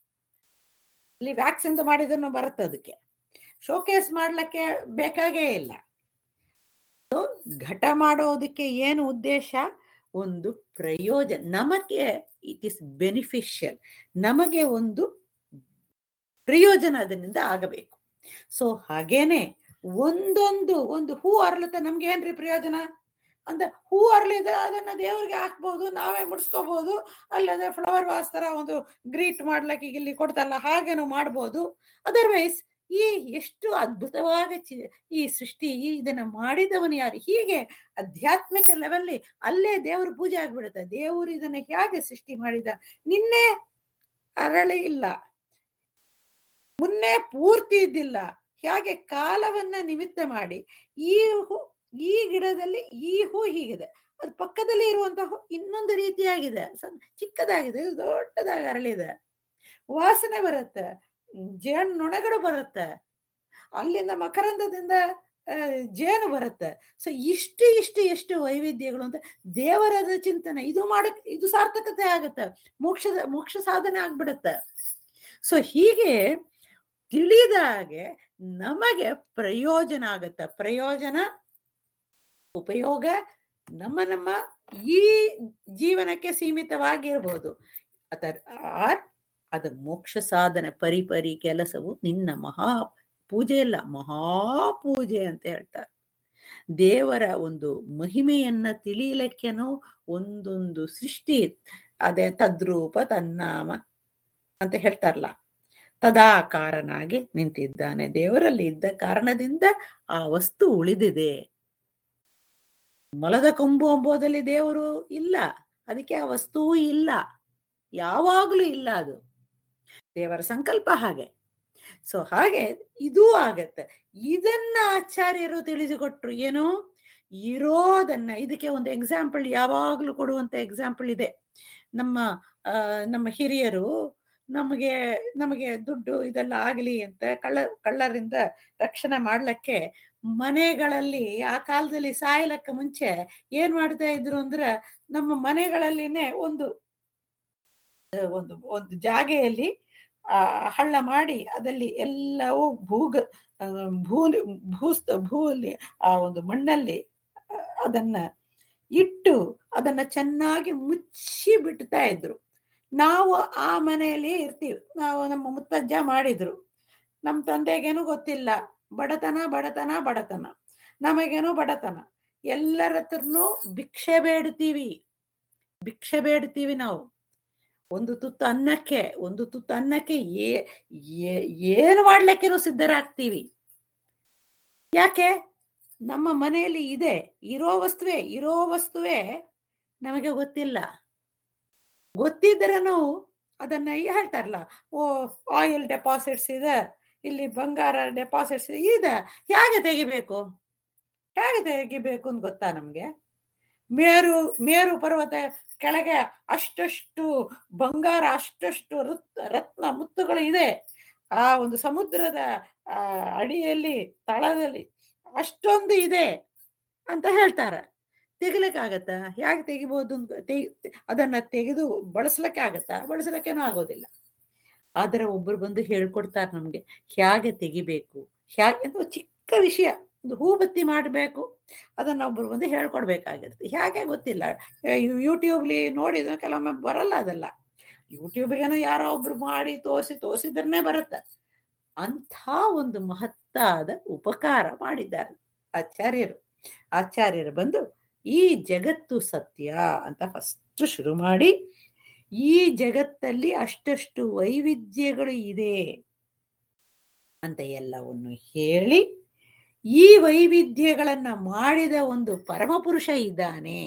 ಇಲ್ಲಿ ವ್ಯಾಕ್ಸ್ ಅಂತ ಮಾಡಿದ್ರು ಬರುತ್ತೆ ಅದಕ್ಕೆ ಶೋಕೇಸ್ ಮಾಡ್ಲಿಕ್ಕೆ ಬೇಕಾಗೇ ಇಲ್ಲ So, ಘಟ ಮಾಡೋದಕ್ಕೆ ಏನು ಉದ್ದೇಶ ಒಂದು ಪ್ರಯೋಜನ ನಮಗೆ ಇಟ್ ಇಸ್ ಬೆನಿಫಿಷಿಯಲ್ ನಮಗೆ ಒಂದು ಪ್ರಯೋಜನ ಅದರಿಂದ ಆಗಬೇಕು ಸೊ ಹಾಗೇನೆ ಒಂದೊಂದು ಒಂದು ಹೂ ಅರಳುತ್ತೆ ನಮ್ಗೆ ಏನ್ರಿ ಪ್ರಯೋಜನ ಅಂದ್ರೆ ಹೂ ಅರಳಿದ್ರೆ ಅದನ್ನ ದೇವ್ರಿಗೆ ಹಾಕ್ಬೋದು ನಾವೇ ಮುಡ್ಸ್ಕೋಬಹುದು ಅಲ್ಲದೆ ಫ್ಲವರ್ ವಾಸ್ ತರ ಒಂದು ಗ್ರೀಟ್ ಮಾಡ್ಲಿಕ್ಕೆ ಈಗ ಇಲ್ಲಿ ಕೊಡ್ತಲ್ಲ ಹಾಗೇನು ಮಾಡ್ಬೋದು ಅದರ್ವೈಸ್ ಈ ಎಷ್ಟು ಅದ್ಭುತವಾದ ಚಿ- ಈ ಸೃಷ್ಟಿ ಈ ಇದನ್ನ ಮಾಡಿದವನು ಯಾರು ಹೀಗೆ ಆಧ್ಯಾತ್ಮಿಕ ಲೆವೆಲ್ಲಿ ಅಲ್ಲೇ ದೇವ್ರ ಪೂಜೆ ಆಗ್ಬಿಡುತ್ತೆ ದೇವರು ಇದನ್ನ ಹೇಗೆ ಸೃಷ್ಟಿ ಮಾಡಿದ ನಿನ್ನೆ ಅರಳಿ ಇಲ್ಲ ಮುನ್ನೆ ಪೂರ್ತಿ ಇದ್ದಿಲ್ಲ ಹೇಗೆ ಕಾಲವನ್ನ ನಿಮಿತ್ತ ಮಾಡಿ ಈ ಹೂ ಈ ಗಿಡದಲ್ಲಿ ಈ ಹೂ ಹೀಗಿದೆ ಅದ್ ಪಕ್ಕದಲ್ಲಿ ಇರುವಂತಹ ಹೂ ಇನ್ನೊಂದು ರೀತಿಯಾಗಿದೆ ಸಣ್ಣ ಚಿಕ್ಕದಾಗಿದೆ ಇದು ದೊಡ್ಡದಾಗಿ ಅರಳಿದೆ ವಾಸನೆ ಬರುತ್ತೆ ಜೇನು ನೊಣಗಳು ಬರುತ್ತೆ ಅಲ್ಲಿಂದ ಮಕರಂದದಿಂದ ಆ, ಜೇನು ಬರುತ್ತೆ ಸೊ ಇಷ್ಟು ಇಷ್ಟು ಎಷ್ಟು ವೈವಿಧ್ಯಗಳು ಅಂತ ದೇವರದ ಚಿಂತನೆ ಇದು ಮಾಡಕ್ ಇದು ಸಾರ್ಥಕತೆ ಆಗುತ್ತೆ ಮೋಕ್ಷದ ಮೋಕ್ಷ ಸಾಧನೆ ಆಗ್ಬಿಡುತ್ತೆ ಸೊ ಹೀಗೆ ತಿಳಿದ ಹಾಗೆ ನಮಗೆ ಪ್ರಯೋಜನ ಆಗತ್ತೆ ಪ್ರಯೋಜನ ಉಪಯೋಗ ನಮ್ಮ ನಮ್ಮ ಈ ಜೀವನಕ್ಕೆ ಸೀಮಿತವಾಗಿರ್ಬೋದು ಅದರ ಆರ್ ಅದ ಮೋಕ್ಷ ಸಾಧನೆ ಪರಿಪರಿ ಕೆಲಸವು ನಿನ್ನ ಮಹಾ ಪೂಜೆ ಇಲ್ಲ ಮಹಾಪೂಜೆ ಅಂತ ಹೇಳ್ತಾರೆ ದೇವರ ಒಂದು ಮಹಿಮೆಯನ್ನ ತಿಳಿಯಲಿಕ್ಕೆನೋ ಒಂದೊಂದು ಸೃಷ್ಟಿ ಅದೇ ತದ್ರೂಪ ತನ್ನಾಮ ಅಂತ ಹೇಳ್ತಾರಲ್ಲ ತದಾಕಾರನಾಗಿ ನಿಂತಿದ್ದಾನೆ ದೇವರಲ್ಲಿ ಇದ್ದ ಕಾರಣದಿಂದ ಆ ವಸ್ತು ಉಳಿದಿದೆ ಮೊಲದ ಕೊಂಬು ಎಂಬುದಲ್ಲಿ ದೇವರು ಇಲ್ಲ ಅದಕ್ಕೆ ಆ ವಸ್ತುವು ಇಲ್ಲ ಯಾವಾಗ್ಲೂ ಇಲ್ಲ ಅದು ದೇವರ ಸಂಕಲ್ಪ ಹಾಗೆ ಸೊ ಹಾಗೆ ಇದೂ ಆಗತ್ತೆ ಇದನ್ನ ಆಚಾರ್ಯರು ತಿಳಿಸಿಕೊಟ್ರು ಏನು ಇರೋದನ್ನ ಇದಕ್ಕೆ ಒಂದು ಎಕ್ಸಾಂಪಲ್ ಯಾವಾಗ್ಲೂ ಕೊಡುವಂತ ಎಕ್ಸಾಂಪಲ್ ಇದೆ ನಮ್ಮ ಆ, ನಮ್ಮ ಹಿರಿಯರು ನಮಗೆ ನಮಗೆ ದುಡ್ಡು ಇದೆಲ್ಲ ಆಗಲಿ ಅಂತ ಕಳ್ಳ ಕಳ್ಳರಿಂದ ರಕ್ಷಣೆ ಮಾಡ್ಲಿಕ್ಕೆ ಮನೆಗಳಲ್ಲಿ ಆ ಕಾಲದಲ್ಲಿ ಸಾಯಲಕ್ಕ ಮುಂಚೆ ಏನ್ ಮಾಡ್ತಾ ಇದ್ರು ಅಂದ್ರೆ ನಮ್ಮ ಮನೆಗಳಲ್ಲಿನೇ ಒಂದು ಆ, ಒಂದು ಒಂದು ಜಾಗೆಯಲ್ಲಿ ಆ ಹಳ್ಳ ಮಾಡಿ ಅದಲ್ಲಿ ಎಲ್ಲವೂ ಭೂಗ ಆ, ಭೂ ಭೂಸ್ತ ಭೂಲಿ ಆ ಒಂದು ಮಣ್ಣಲ್ಲಿ ಆ, ಅದನ್ನ ಇಟ್ಟು ಅದನ್ನ ಚೆನ್ನಾಗಿ ಮುಚ್ಚಿ ಬಿಡ್ತಾ ಇದ್ರು ನಾವು ಆ ಮನೆಯಲ್ಲಿ ಇರ್ತೀವಿ ನಾವು ನಮ್ಮ ಮುತ್ತಜ್ಜ ಮಾಡಿದ್ರು ನಮ್ಮ ತಂದೆಗೇನು ಗೊತ್ತಿಲ್ಲ ಬಡತನ ಬಡತನ ಬಡತನ ನಮಗೇನು ಬಡತನ ಎಲ್ಲರ ಹತ್ರನೂ ಭಿಕ್ಷೆ ಬೇಡ್ತೀವಿ ಭಿಕ್ಷೆ ಬೇಡ್ತೀವಿ ನಾವು ಒಂದು ತುತ್ತು ಅನ್ನಕ್ಕೆ ಒಂದು ತುತ್ತು ಅನ್ನಕ್ಕೆ ಏ ಏ- ಏನು ಮಾಡ್ಲಿಕ್ಕೇನು ಸಿದ್ಧರಾಗ್ತೀವಿ ಯಾಕೆ ನಮ್ಮ ಮನೆಯಲ್ಲಿ ಇದೆ ಇರೋ ವಸ್ತುವೆ ಇರೋ ವಸ್ತುವೆ ನಮಗೆ ಗೊತ್ತಿಲ್ಲ ಗೊತ್ತಿದ್ರೂ ಅದನ್ನ ಹೇಳ್ತಾರಲ್ಲ ಓ ಆಯಿಲ್ ಡೆಪಾಸಿಟ್ಸ್ ಇದೆ ಇಲ್ಲಿ ಬಂಗಾರ ಡೆಪಾಸಿಟ್ಸ್ ಇದೆ ಹೇಗೆ ತೆಗಿಬೇಕು ಹೇಗೆ ತೆಗಿಬೇಕು ಅಂತ ಗೊತ್ತಾ ನಮ್ಗೆ ಮೇರು ಮೇರು ಪರ್ವತ ಕೆಳಗೆ ಅಷ್ಟಷ್ಟು ಬಂಗಾರ ಅಷ್ಟಷ್ಟು ರತ್ ರತ್ನ ಮುತ್ತುಗಳು ಇದೆ ಆ ಒಂದು ಸಮುದ್ರದ ಆ ಅಡಿಯಲ್ಲಿ ತಳದಲ್ಲಿ ಅಷ್ಟೊಂದು ಇದೆ ಅಂತ ಹೇಳ್ತಾರೆ ತೆಗಿಲಿಕ್ಕಾಗತ್ತಾ ಹೇಗೆ ತೆಗಿಬೋದು ಅಂತ ತೆಗಿ ಅದನ್ನ ತೆಗೆದು ಬಳಸ್ಲಿಕ್ಕೆ ಆಗತ್ತಾ ಬಳಸ್ಲಿಕ್ಕೇನೂ ಆಗೋದಿಲ್ಲ ಆದ್ರೆ ಒಬ್ರು ಬಂದು ಹೇಳ್ಕೊಡ್ತಾರೆ ನಮ್ಗೆ ಹೇಗೆ ತೆಗಿಬೇಕು ಹೇಗೆ ಅಂತ ಒಂದು ಚಿಕ್ಕ ವಿಷಯ ಒಂದು ಹೂ ಬತ್ತಿ ಮಾಡಬೇಕು ಅದನ್ನ ಒಬ್ರು ಬಂದು ಹೇಳ್ಕೊಡ್ಬೇಕಾಗಿರುತ್ತೆ ಹೇಗೆ ಗೊತ್ತಿಲ್ಲ ಯೂಟ್ಯೂಬ್ಲಿ ನೋಡಿದ್ರೆ ಕೆಲವೊಮ್ಮೆ ಬರಲ್ಲ ಅದೆಲ್ಲ ಯೂಟ್ಯೂಬ್ಗೇನೋ ಯಾರೋ ಒಬ್ರು ಮಾಡಿ ತೋರಿಸಿ ತೋರಿಸಿದ್ರೇ ಬರುತ್ತೆ ಅಂಥ ಒಂದು ಮಹತ್ತಾದ ಉಪಕಾರ ಮಾಡಿದ್ದಾರೆ ಆಚಾರ್ಯರು ಆಚಾರ್ಯರು ಬಂದು ಈ ಜಗತ್ತು ಸತ್ಯ ಅಂತ ಫಸ್ಟ್ ಶುರು ಮಾಡಿ ಈ ಜಗತ್ತಲ್ಲಿ ಅಷ್ಟಷ್ಟು ವೈವಿಧ್ಯಗಳು ಇದೆ ಅಂತ ಎಲ್ಲವನ್ನು ಹೇಳಿ ಈ ವೈವಿಧ್ಯಗಳನ್ನ ಮಾಡಿದ ಒಂದು ಪರಮಪುರುಷ ಇದ್ದಾನೆ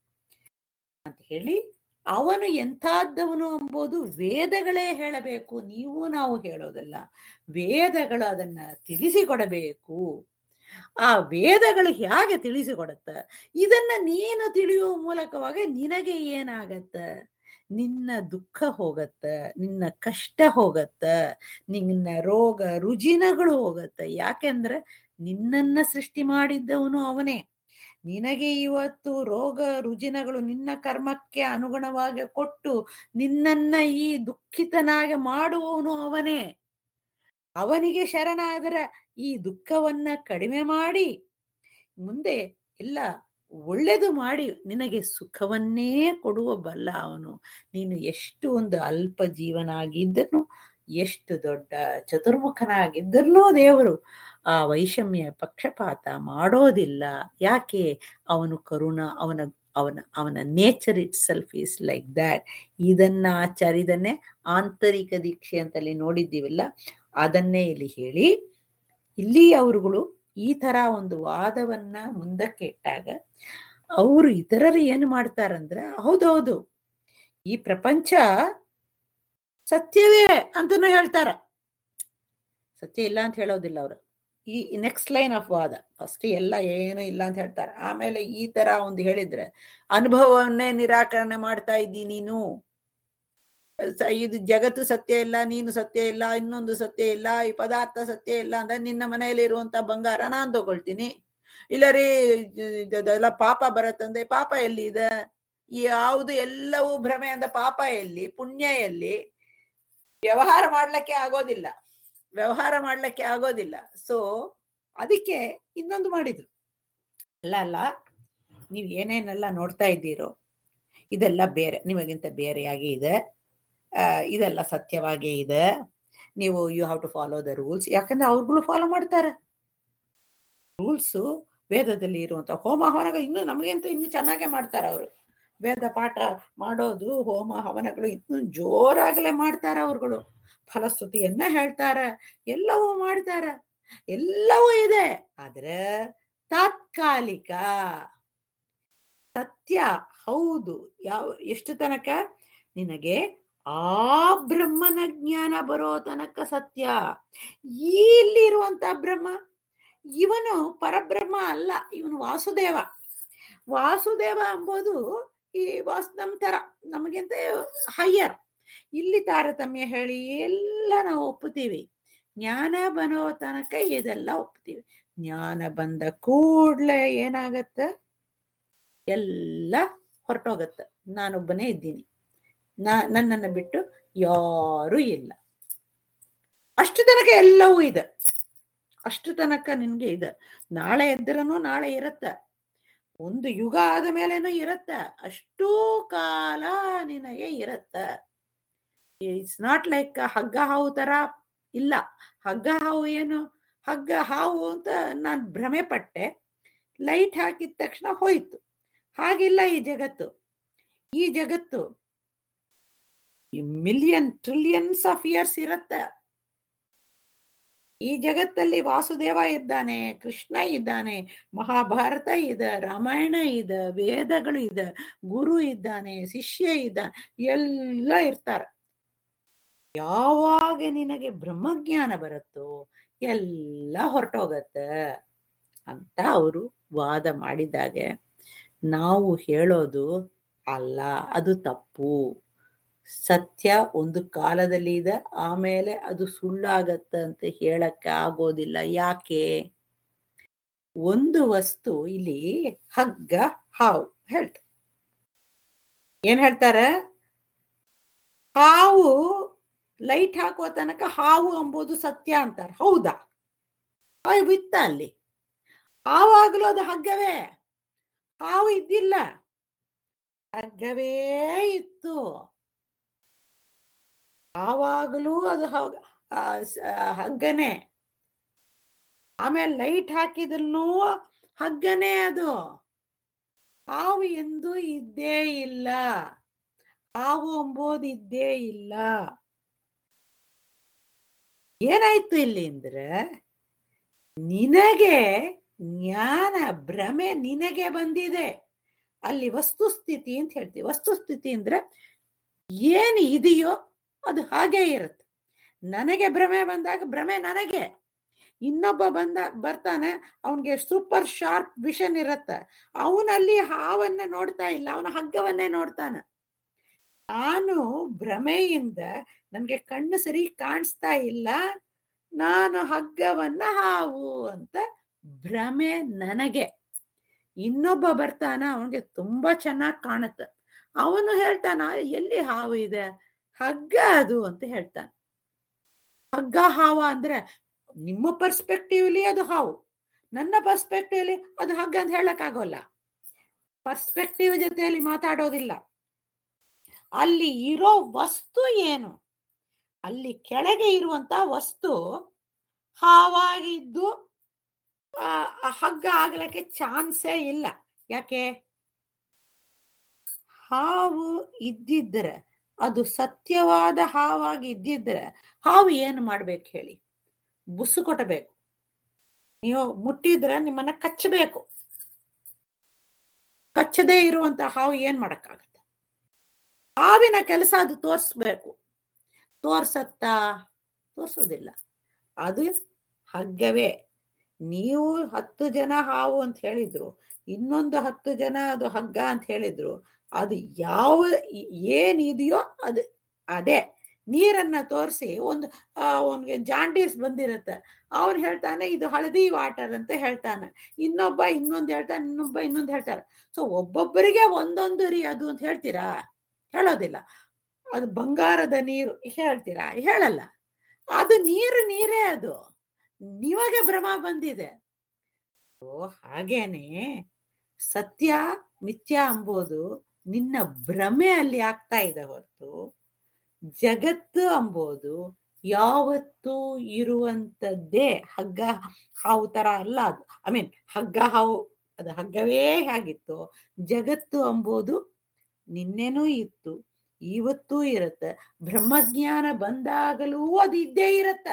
ಅಂತ ಹೇಳಿ ಅವನು ಎಂಥದ್ದವನು ಎಂಬುದು ವೇದಗಳೇ ಹೇಳಬೇಕು ನೀವು ನಾವು ಹೇಳೋದಲ್ಲ ವೇದಗಳು ಅದನ್ನ ತಿಳಿಸಿಕೊಡಬೇಕು ಆ ವೇದಗಳು ಹೇಗೆ ತಿಳಿಸಿಕೊಡತ್ತ ಇದನ್ನ ನೀನು ತಿಳಿಯುವ ಮೂಲಕವಾಗಿ ನಿನಗೆ ಏನಾಗತ್ತ ನಿನ್ನ ದುಃಖ ಹೋಗತ್ತ ನಿನ್ನ ಕಷ್ಟ ಹೋಗತ್ತ ನಿನ್ನ ರೋಗ ರುಜಿನಗಳು ಹೋಗತ್ತ ಯಾಕೆಂದ್ರೆ ನಿನ್ನನ್ನ ಸೃಷ್ಟಿ ಮಾಡಿದ್ದವನು ಅವನೇ ನಿನಗೆ ಇವತ್ತು ರೋಗ ರುಜಿನಗಳು ನಿನ್ನ ಕರ್ಮಕ್ಕೆ ಅನುಗುಣವಾಗಿ ಕೊಟ್ಟು ನಿನ್ನನ್ನ ಈ ದುಃಖಿತನಾಗಿ ಮಾಡುವವನು ಅವನೇ ಅವನಿಗೆ ಶರಣಾದರೆ ಈ ದುಃಖವನ್ನ ಕಡಿಮೆ ಮಾಡಿ ಮುಂದೆ ಎಲ್ಲ ಒಳ್ಳೆದು ಮಾಡಿ ನಿನಗೆ ಸುಖವನ್ನೇ ಕೊಡುವ ಬಲ್ಲ ಅವನು ನೀನು ಎಷ್ಟು ಒಂದು ಅಲ್ಪ ಜೀವನಾಗಿದ್ದನು ಎಷ್ಟು ದೊಡ್ಡ ಚತುರ್ಮುಖನಾಗಿದ್ದನೋ ದೇವರು ಆ ವೈಷಮ್ಯ ಪಕ್ಷಪಾತ ಮಾಡೋದಿಲ್ಲ ಯಾಕೆ ಅವನು ಕರುಣ ಅವನ ಅವನ ಅವನ nature itself is like that ಇದನ್ನ ಆಚಾರಿದನ್ನೇ ಆಂತರಿಕ ದೀಕ್ಷೆ ಅಂತಲ್ಲಿ ನೋಡಿದ್ದೀವಲ್ಲ ಅದನ್ನೇ ಇಲ್ಲಿ ಹೇಳಿ ಇಲ್ಲಿ ಅವರುಗಳು ಈ ತರ ಒಂದು ವಾದವನ್ನ ಮುಂದಕ್ಕೆ ಇಟ್ಟಾಗ ಅವರು ಇತರರು ಏನು ಮಾಡ್ತಾರಂದ್ರೆ ಹೌದೌದು ಈ ಪ್ರಪಂಚ ಸತ್ಯವೇ ಅಂತನೂ ಹೇಳ್ತಾರ ಸತ್ಯ ಇಲ್ಲ ಅಂತ ಹೇಳೋದಿಲ್ಲ ಅವರು ಈ ನೆಕ್ಸ್ಟ್ ಲೈನ್ ಆಫ್ ವಾದ ಫಸ್ಟ್ ಎಲ್ಲ ಏನು ಇಲ್ಲ ಅಂತ ಹೇಳ್ತಾರೆ ಆಮೇಲೆ ಈ ತರ ಒಂದು ಹೇಳಿದ್ರೆ ಅನುಭವವನ್ನೇ ನಿರಾಕರಣೆ ಮಾಡ್ತಾ ಇದ್ದಿ ನೀನು ಸ- ಇದು ಜಗತ್ತು ಸತ್ಯ ಇಲ್ಲ ನೀನು ಸತ್ಯ ಇಲ್ಲ ಇನ್ನೊಂದು ಸತ್ಯ ಇಲ್ಲ ಈ ಪದಾರ್ಥ ಸತ್ಯ ಇಲ್ಲ ಅಂದ್ರೆ ನಿನ್ನ ಮನೆಯಲ್ಲಿ ಇರುವಂತ ಬಂಗಾರ ನಾನ್ ತಗೊಳ್ತೀನಿ ಇಲ್ಲ ರೀ ಇದ್- ಇದೆಲ್ಲ ಪಾಪ ಬರತ್ತಂದ್ರೆ ಪಾಪ ಎಲ್ಲಿ ಇದೆ ಈ ಯಾವುದು ಎಲ್ಲವೂ ಭ್ರಮೆ ಅಂದ ಪಾಪ ಎಲ್ಲಿ ಪುಣ್ಯ ಎಲ್ಲಿ ವ್ಯವಹಾರ ಮಾಡ್ಲಿಕ್ಕೆ ಆಗೋದಿಲ್ಲ ವ್ಯವಹಾರ ಮಾಡ್ಲಿಕ್ಕೆ ಆಗೋದಿಲ್ಲ ಸೊ ಅದಕ್ಕೆ ಇನ್ನೊಂದು ಮಾಡಿದ್ರು ಅಲ್ಲ ಅಲ್ಲ ನೀವು ಏನೇನೆಲ್ಲ ನೋಡ್ತಾ ಇದ್ದೀರೋ ಇದೆಲ್ಲ ಬೇರೆ ನಿಮಗಿಂತ ಬೇರೆಯಾಗಿ ಇದೆ ಆ, ಇದೆಲ್ಲ ಸತ್ಯವಾಗೇ ಇದೆ ನೀವು you have to follow the rules ಯಾಕಂದ್ರೆ ಅವ್ರುಗಳು ಫಾಲೋ ಮಾಡ್ತಾರೆ ರೂಲ್ಸು ವೇದದಲ್ಲಿ ಇರುವಂತ ಹೋಮ ಹವನಗಳು ಇನ್ನು ನಮಗಿಂತ ಇನ್ನು ಚೆನ್ನಾಗೇ ಮಾಡ್ತಾರೆ ಅವರು ವೇದ ಪಾಠ ಮಾಡೋದು ಹೋಮ ಹವನಗಳು ಇನ್ನು ಜೋರಾಗಲೇ ಮಾಡ್ತಾರೆ ಅವ್ರುಗಳು ಫಲಶ್ರುತಿಯನ್ನ ಹೇಳ್ತಾರೆ ಎಲ್ಲವೂ ಮಾಡ್ತಾರೆ ಎಲ್ಲವೂ ಇದೆ ಆದ್ರೆ ತಾತ್ಕಾಲಿಕ ಸತ್ಯ ಹೌದು ಯಾವ ಎಷ್ಟು ತನಕ ನಿನಗೆ ಆ ಬ್ರಹ್ಮನ ಜ್ಞಾನ ಬರೋ ತನಕ ಸತ್ಯ ಇಲ್ಲಿರುವಂತ ಬ್ರಹ್ಮ ಇವನು ಪರಬ್ರಹ್ಮ ಅಲ್ಲ ಇವನು ವಾಸುದೇವ ವಾಸುದೇವ ಎಂಬುದು ಈ ವಾಸ್ ನಮ್ ತರ ನಮಗಿಂತ ಹೈಯರ್ ಇಲ್ಲಿ ತಾರತಮ್ಯ ಹೇಳಿ ಎಲ್ಲ ನಾವು ಒಪ್ಪುತ್ತೀವಿ ಜ್ಞಾನ ಬರೋ ತನಕ ಇದೆಲ್ಲ ಒಪ್ತೀವಿ ಜ್ಞಾನ ಬಂದ ಕೂಡ್ಲೆ ಏನಾಗತ್ತ ಎಲ್ಲ ಹೊರಟೋಗತ್ತ ನಾನೊಬ್ಬನೇ ಇದ್ದೀನಿ ನಾ ನನ್ನನ್ನು ಬಿಟ್ಟು ಯಾರೂ ಇಲ್ಲ ಅಷ್ಟು ತನಕ ಎಲ್ಲವೂ ಇದೆ ಅಷ್ಟು ತನಕ ನಿನ್ಗೆ ಇದೆ ನಾಳೆ ಎದ್ರನು ನಾಳೆ ಇರತ್ತ ಒಂದು ಯುಗ ಆದ ಮೇಲೇನು ಇರತ್ತ ಅಷ್ಟೂ ಕಾಲ ನಿನಗೆ ಇರತ್ತ ಇಟ್ಸ್ ನಾಟ್ ಲೈಕ್ ಹಗ್ಗ ಹಾವು ತರ ಇಲ್ಲ ಹಗ್ಗ ಹಾವು ಏನು ಹಗ್ಗ ಹಾವು ಅಂತ ನಾನು ಭ್ರಮೆ ಪಟ್ಟೆ ಲೈಟ್ ಹಾಕಿದ ತಕ್ಷಣ ಹೋಯ್ತು ಹಾಗಿಲ್ಲ ಈ ಜಗತ್ತು ಈ ಜಗತ್ತು ಮಿಲಿಯನ್ ಟ್ರಿಲಿಯನ್ಸ್ ಆಫ್ ಇಯರ್ಸ್ ಇರತ್ತೆ ಈ ಜಗತ್ತಲ್ಲಿ ವಾಸುದೇವ ಇದ್ದಾನೆ ಕೃಷ್ಣ ಇದ್ದಾನೆ ಮಹಾಭಾರತ ಇದೆ ರಾಮಾಯಣ ಇದೆ ವೇದಗಳು ಇದೆ ಗುರು ಇದ್ದಾನೆ ಶಿಷ್ಯ ಇದ್ದಾನೆ ಎಲ್ಲ ಇರ್ತಾರೆ ಯಾವಾಗ ನಿನಗೆ ಬ್ರಹ್ಮಜ್ಞಾನ ಬರುತ್ತೋ ಎಲ್ಲ ಹೊರಟೋಗತ್ತೆ ಅಂತ ಅವರು ವಾದ ಮಾಡಿದಾಗೆ ನಾವು ಹೇಳೋದು ಅಲ್ಲ ಅದು ತಪ್ಪು ಸತ್ಯ ಒಂದು ಕಾಲದಲ್ಲಿ ಇದೆ ಆಮೇಲೆ ಅದು ಸುಳ್ಳಾಗತ್ತ ಅಂತ ಹೇಳಕ್ಕೆ ಆಗೋದಿಲ್ಲ ಯಾಕೆ ಒಂದು ವಸ್ತು ಇಲ್ಲಿ ಹಗ್ಗ ಹಾವು ಹೇಳ್ತ ಏನ್ ಹೇಳ್ತಾರೆ ಹಾವು ಲೈಟ್ ಹಾಕುವ ತನಕ ಹಾವು ಎಂಬುದು ಸತ್ಯ ಅಂತಾರೆ ಹೌದಾ ಬಿತ್ತ ಅಲ್ಲಿ ಆವಾಗಲೂ ಅದು ಹಗ್ಗವೇ ಹಾವು ಇದ್ದಿಲ್ಲ ಹಗ್ಗವೇ ಇತ್ತು ಆವಾಗಲೂ ಅದು ಹಗ್ಗನೇ ಆಮೇಲೆ ಲೈಟ್ ಹಾಕಿದ್ರು ಹಗ್ಗನೇ ಅದು ಹಾವು ಎಂದು ಇದ್ದೇ ಇಲ್ಲ ಹಾವು ಎಂಬುದು ಇದ್ದೇ ಇಲ್ಲ ಏನಾಯ್ತು ಇಲ್ಲಿ ಅಂದ್ರೆ ನಿನಗೆ ಜ್ಞಾನ ಭ್ರಮೆ ನಿನಗೆ ಬಂದಿದೆ ಅಲ್ಲಿ ವಸ್ತುಸ್ಥಿತಿ ಅಂತ ಹೇಳ್ತೀವಿ ವಸ್ತುಸ್ಥಿತಿ ಅಂದ್ರೆ ಏನು ಇದೆಯೋ ಅದು ಹಾಗೇ ಇರುತ್ತೆ ನನಗೆ ಭ್ರಮೆ ಬಂದಾಗ ಭ್ರಮೆ ನನಗೆ ಇನ್ನೊಬ್ಬ ಬಂದ ಬರ್ತಾನೆ ಅವನಿಗೆ ಸೂಪರ್ ಶಾರ್ಪ್ ವಿಷನ್ ಇರತ್ತೆ ಅವನಲ್ಲಿ ಹಾವನ್ನ ನೋಡ್ತಾ ಇಲ್ಲ ಅವನ ಹಗ್ಗವನ್ನೇ ನೋಡ್ತಾನೆ ನಾನು ಭ್ರಮೆಯಿಂದ ನನ್ಗೆ ಕಣ್ಣು ಸರಿ ಕಾಣಿಸ್ತಾ ಇಲ್ಲ ನಾನು ಹಗ್ಗವನ್ನ ಹಾವು ಅಂತ ಭ್ರಮೆ ನನಗೆ ಇನ್ನೊಬ್ಬ ಬರ್ತಾನ ಅವನಿಗೆ ತುಂಬಾ ಚೆನ್ನಾಗಿ ಕಾಣುತ್ತೆ ಅವನು ಹೇಳ್ತಾನ ಎಲ್ಲಿ ಹಾವು ಇದೆ ಹಗ್ಗ ಅದು ಅಂತ ಹೇಳ್ತಾನೆ ಹಗ್ಗ ಹಾವ ಅಂದ್ರೆ ನಿಮ್ಮ ಪರ್ಸ್ಪೆಕ್ಟಿವ್ಲಿ ಅದು ಹಾವು ನನ್ನ ಪರ್ಸ್ಪೆಕ್ಟಿವ್ಲಿ ಅದು ಹಗ್ಗ ಅಂತ ಹೇಳಕ್ ಆಗೋಲ್ಲ ಪರ್ಸ್ಪೆಕ್ಟಿವ್ ಜೊತೆಯಲ್ಲಿ ಮಾತಾಡೋದಿಲ್ಲ ಅಲ್ಲಿ ಇರೋ ವಸ್ತು ಏನು ಅಲ್ಲಿ ಕೆಳಗೆ ಇರುವಂತ ವಸ್ತು ಹಾವಾಗಿದ್ದು ಹಗ್ಗ ಆಗ್ಲಿಕ್ಕೆ ಚಾನ್ಸೇ ಇಲ್ಲ ಯಾಕೆ ಹಾವು ಇದ್ದಿದ್ರೆ ಅದು ಸತ್ಯವಾದ ಹಾವಾಗಿ ಇದ್ದಿದ್ರೆ ಹಾವು ಏನು ಮಾಡ್ಬೇಕು ಹೇಳಿ ಬುಸ್ಸು ಕೊಟ್ಟಬೇಕು ನೀವು ಮುಟ್ಟಿದ್ರೆ ನಿಮ್ಮನ್ನ ಕಚ್ಚಬೇಕು ಕಚ್ಚದೇ ಇರುವಂತ ಹಾವು ಏನ್ ಮಾಡಕ್ಕಾಗತ್ತೆ ಹಾವಿನ ಕೆಲಸ ಅದು ತೋರಿಸ್ಬೇಕು ತೋರ್ಸತ್ತಾ ತೋರ್ಸೋದಿಲ್ಲ ಅದು ಹಗ್ಗವೇ ನೀವು ಹತ್ತು ಜನ ಹಾವು ಅಂತ ಹೇಳಿದ್ರು ಇನ್ನೊಂದು ಹತ್ತು ಜನ ಅದು ಹಗ್ಗ ಅಂತ ಹೇಳಿದ್ರು ಅದು ಯಾವ ಏನಿದೆಯೋ ಅದು ಅದೇ ನೀರನ್ನ ತೋರಿಸಿ ಒಂದು ಅವನಿಗೆ ಜಾಂಡೀಸ್ ಬಂದಿರುತ್ತೆ ಅವ್ನು ಹೇಳ್ತಾನೆ ಇದು ಹಳದಿ ವಾಟರ್ ಅಂತ ಹೇಳ್ತಾನೆ ಇನ್ನೊಬ್ಬ ಇನ್ನೊಂದು ಹೇಳ್ತಾನೆ ಇನ್ನೊಬ್ಬ ಇನ್ನೊಂದು ಹೇಳ್ತಾರೆ ಸೊ ಒಬ್ಬೊಬ್ಬರಿಗೆ ಒಂದೊಂದು ರೀ ಅದು ಅಂತ ಹೇಳ್ತೀರಾ ಹೇಳೋದಿಲ್ಲ ಅದು ಬಂಗಾರದ ನೀರು ಹೇಳ್ತೀರಾ ಹೇಳಲ್ಲ ಅದು ನೀರು ನೀರೇ ಅದು ನಿಮಗೆ ಭ್ರಮ ಬಂದಿದೆ ಓ ಹಾಗೇನೆ ಸತ್ಯ ಮಿಥ್ಯ ಅಂಬೋದು ನಿನ್ನ ಭ್ರಮೆ ಅಲ್ಲಿ ಆಗ್ತಾ ಇದೆ ಹೊರತು ಜಗತ್ತು ಅಂಬೋದು ಯಾವತ್ತೂ ಇರುವಂತದ್ದೇ ಹಗ್ಗ ಹಾವು ತರ ಅಲ್ಲ ಅದು ಐ ಮೀನ್ ಹಗ್ಗ ಹಾವು ಅದು ಹಗ್ಗವೇ ಹೇಗಿತ್ತು ಜಗತ್ತು ಅಂಬೋದು ನಿನ್ನೆನೂ ಇತ್ತು ಇವತ್ತೂ ಇರುತ್ತೆ ಬ್ರಹ್ಮಜ್ಞಾನ ಬಂದಾಗಲೂ ಅದು ಇದ್ದೇ ಇರತ್ತ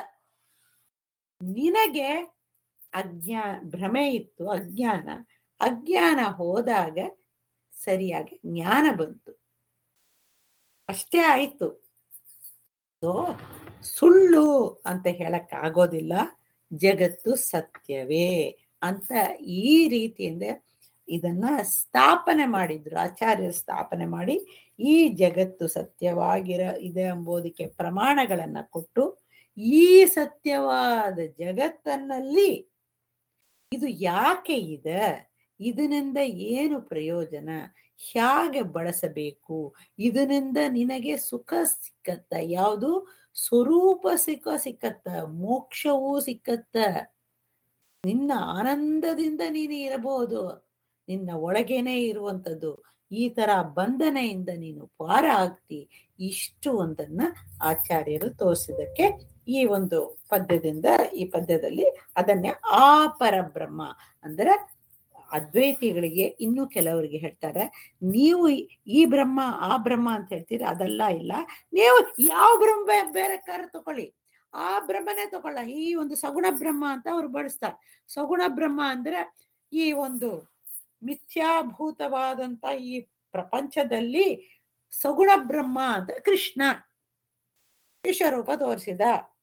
ನಿನಗೆ ಅಜ್ಞಾ ಭ್ರಮೆ ಇತ್ತು ಅಜ್ಞಾನ ಅಜ್ಞಾನ ಹೋದಾಗ ಸರಿಯಾಗಿ ಜ್ಞಾನ ಬಂತು ಅಷ್ಟೇ ಆಯ್ತು ಸುಳ್ಳು ಅಂತ ಹೇಳಕ್ ಆಗೋದಿಲ್ಲ ಜಗತ್ತು ಸತ್ಯವೇ ಅಂತ ಈ ರೀತಿಯಿಂದ ಇದನ್ನ ಸ್ಥಾಪನೆ ಮಾಡಿದ್ರು ಆಚಾರ್ಯರು ಸ್ಥಾಪನೆ ಮಾಡಿ ಈ ಜಗತ್ತು ಸತ್ಯವಾಗಿರ ಇದೆ ಎಂಬುದಕ್ಕೆ ಪ್ರಮಾಣಗಳನ್ನ ಕೊಟ್ಟು ಈ ಸತ್ಯವಾದ ಜಗತ್ತನ್ನಲ್ಲಿ ಇದು ಯಾಕೆ ಇದೆ ಇದರಿಂದ ಏನು ಪ್ರಯೋಜನ ಹೇಗೆ ಬಳಸಬೇಕು ಇದರಿಂದ ನಿನಗೆ ಸುಖ ಸಿಕ್ಕತ್ತ ಯಾವುದು ಸ್ವರೂಪ ಸುಖ ಸಿಕ್ಕತ್ತ ಮೋಕ್ಷವೂ ಸಿಕ್ಕತ್ತ ನಿನ್ನ ಆನಂದದಿಂದ ನೀನು ಇರಬಹುದು ನಿನ್ನ ಒಳಗೇನೆ ಇರುವಂತದ್ದು ಈ ತರ ಬಂಧನೆಯಿಂದ ನೀನು ಪಾರ ಆಗ್ತಿ ಇಷ್ಟು ಒಂದನ್ನ ಆಚಾರ್ಯರು ತೋರಿಸಿದಕ್ಕೆ ಈ ಒಂದು ಪದ್ಯದಿಂದ ಈ ಪದ್ಯದಲ್ಲಿ ಅದನ್ನೇ ಆ ಪರಬ್ರಹ್ಮ ಅಂದ್ರೆ ಅದ್ವೈತಿಗಳಿಗೆ ಇನ್ನು ಕೆಲವರಿಗೆ ಹೇಳ್ತಾರೆ ನೀವು ಈ ಬ್ರಹ್ಮ ಆ ಬ್ರಹ್ಮ ಅಂತ ಹೇಳ್ತೀರಿ ಅದೆಲ್ಲ ಇಲ್ಲ ನೀವು ಯಾವ ಬ್ರಹ್ಮ ಬೇರೆ ಕಾರ ತಗೊಳ್ಳಿ ಆ ಬ್ರಹ್ಮನೇ ತಗೊಳ್ಳ ಈ ಒಂದು ಸಗುಣ ಬ್ರಹ್ಮ ಅಂತ ಅವ್ರು ಬಳಸ್ತಾರೆ ಸಗುಣ ಬ್ರಹ್ಮ ಅಂದ್ರೆ ಈ ಒಂದು ಮಿಥ್ಯಾಭೂತವಾದಂತ ಈ ಪ್ರಪಂಚದಲ್ಲಿ ಸಗುಣ ಬ್ರಹ್ಮ ಅಂತ ಕೃಷ್ಣ ವಿಶ್ವರೂಪ ತೋರಿಸಿದ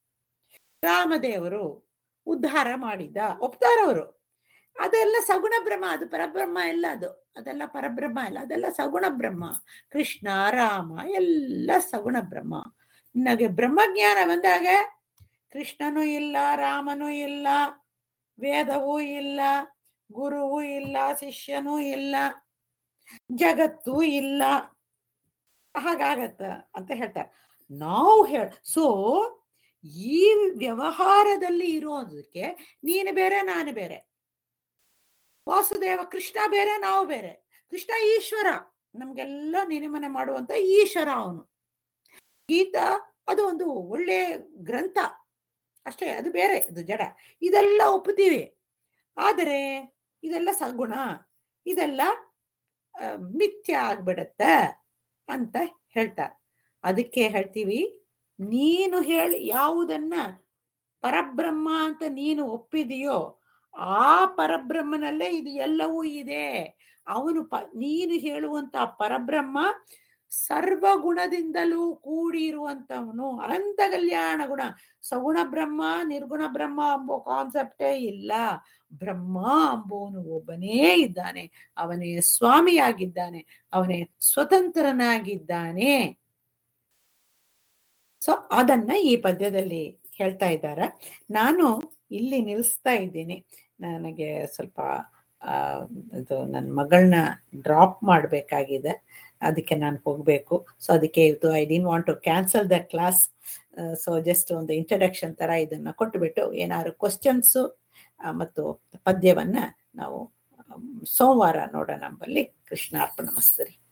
ರಾಮದೇವರು ಉದ್ಧಾರ ಮಾಡಿದ ಒಪ್ತಾರವರು ಅದೆಲ್ಲ ಸಗುಣ ಬ್ರಹ್ಮ ಅದು ಪರಬ್ರಹ್ಮ ಎಲ್ಲ ಅದು ಅದೆಲ್ಲ ಪರಬ್ರಹ್ಮ ಇಲ್ಲ ಅದೆಲ್ಲ ಸಗುಣ ಬ್ರಹ್ಮ ಕೃಷ್ಣ ರಾಮ ಎಲ್ಲ ಸಗುಣ ಬ್ರಹ್ಮ ನನಗೆ ಬ್ರಹ್ಮಜ್ಞಾನ ಬಂದಾಗ ಕೃಷ್ಣನೂ ಇಲ್ಲ ರಾಮನೂ ಇಲ್ಲ ವೇದವೂ ಇಲ್ಲ ಗುರುವೂ ಇಲ್ಲ ಶಿಷ್ಯನೂ ಇಲ್ಲ ಜಗತ್ತೂ ಇಲ್ಲ ಹಾಗಾಗತ್ತ ಅಂತ ಹೇಳ್ತಾರೆ ನಾವು ಹೇಳ ಸೊ ಈ ವ್ಯವಹಾರದಲ್ಲಿ ಇರೋದಕ್ಕೆ ನೀನು ಬೇರೆ ನಾನು ಬೇರೆ ವಾಸುದೇವ ಕೃಷ್ಣ ಬೇರೆ ನಾವು ಬೇರೆ ಕೃಷ್ಣ ಈಶ್ವರ ನಮ್ಗೆಲ್ಲ ನಿಯಮನೆ ಮಾಡುವಂತ ಈಶ್ವರ ಅವನು ಗೀತ ಅದು ಒಂದು ಒಳ್ಳೆ ಗ್ರಂಥ ಅಷ್ಟೇ ಅದು ಬೇರೆ ಅದು ಜಡ ಇದೆಲ್ಲ ಒಪ್ಪುತ್ತೀವಿ ಆದರೆ ಇದೆಲ್ಲ ಸಗುಣ ಇದೆಲ್ಲ ಮಿಥ್ಯ ಆಗ್ಬಿಡತ್ತ ಅಂತ ಹೇಳ್ತಾರೆ ಅದಕ್ಕೆ ಹೇಳ್ತೀವಿ ನೀನು ಹೇಳಿ ಯಾವುದನ್ನ ಪರಬ್ರಹ್ಮ ಅಂತ ನೀನು ಒಪ್ಪಿದೆಯೋ ಆ ಪರಬ್ರಹ್ಮನಲ್ಲೇ ಇದು ಎಲ್ಲವೂ ಇದೆ ಅವನು ಪ ನೀನು ಹೇಳುವಂತ ಪರಬ್ರಹ್ಮ ಸರ್ವ ಗುಣದಿಂದಲೂ ಕೂಡಿರುವಂತವನು ಅನಂತ ಕಲ್ಯಾಣ ಗುಣ ಸಗುಣ ಬ್ರಹ್ಮ ನಿರ್ಗುಣ ಬ್ರಹ್ಮ ಎಂಬೋ ಕಾನ್ಸೆಪ್ಟೇ ಇಲ್ಲ ಬ್ರಹ್ಮ ಅಂಬೋನು ಒಬ್ಬನೇ ಇದ್ದಾನೆ ಅವನೇ ಸ್ವಾಮಿಯಾಗಿದ್ದಾನೆ ಅವನೇ ಸ್ವತಂತ್ರನಾಗಿದ್ದಾನೆ ಸೊ ಅದನ್ನ ಈ ಪದ್ಯದಲ್ಲಿ ಹೇಳ್ತಾ ಇದ್ದಾರೆ ನಾನು ಇಲ್ಲಿ ನಿಲ್ಲಿಸ್ತಾ ಇದ್ದೀನಿ ನನಗೆ ಸ್ವಲ್ಪ ಇದು ನನ್ನ ಮಗಳನ್ನ ಡ್ರಾಪ್ ಮಾಡಬೇಕಾಗಿದೆ ಅದಕ್ಕೆ ನಾನು ಹೋಗಬೇಕು ಸೊ ಅದಕ್ಕೆ ಇದು I didn't want to cancel the class so just ಒಂದು ಇಂಟ್ರಡಕ್ಷನ್ ತರ ಇದನ್ನ ಕೊಟ್ಟುಬಿಟ್ಟು ಏನಾದ್ರು ಕ್ವಶನ್ಸು ಮತ್ತು ಪದ್ಯವನ್ನ ನಾವು ಸೋಮವಾರ ನೋಡೋಣ ನಮ್ಮಲ್ಲಿ ಕೃಷ್ಣಾರ್ಪಣ ಮಸ್ತರಿ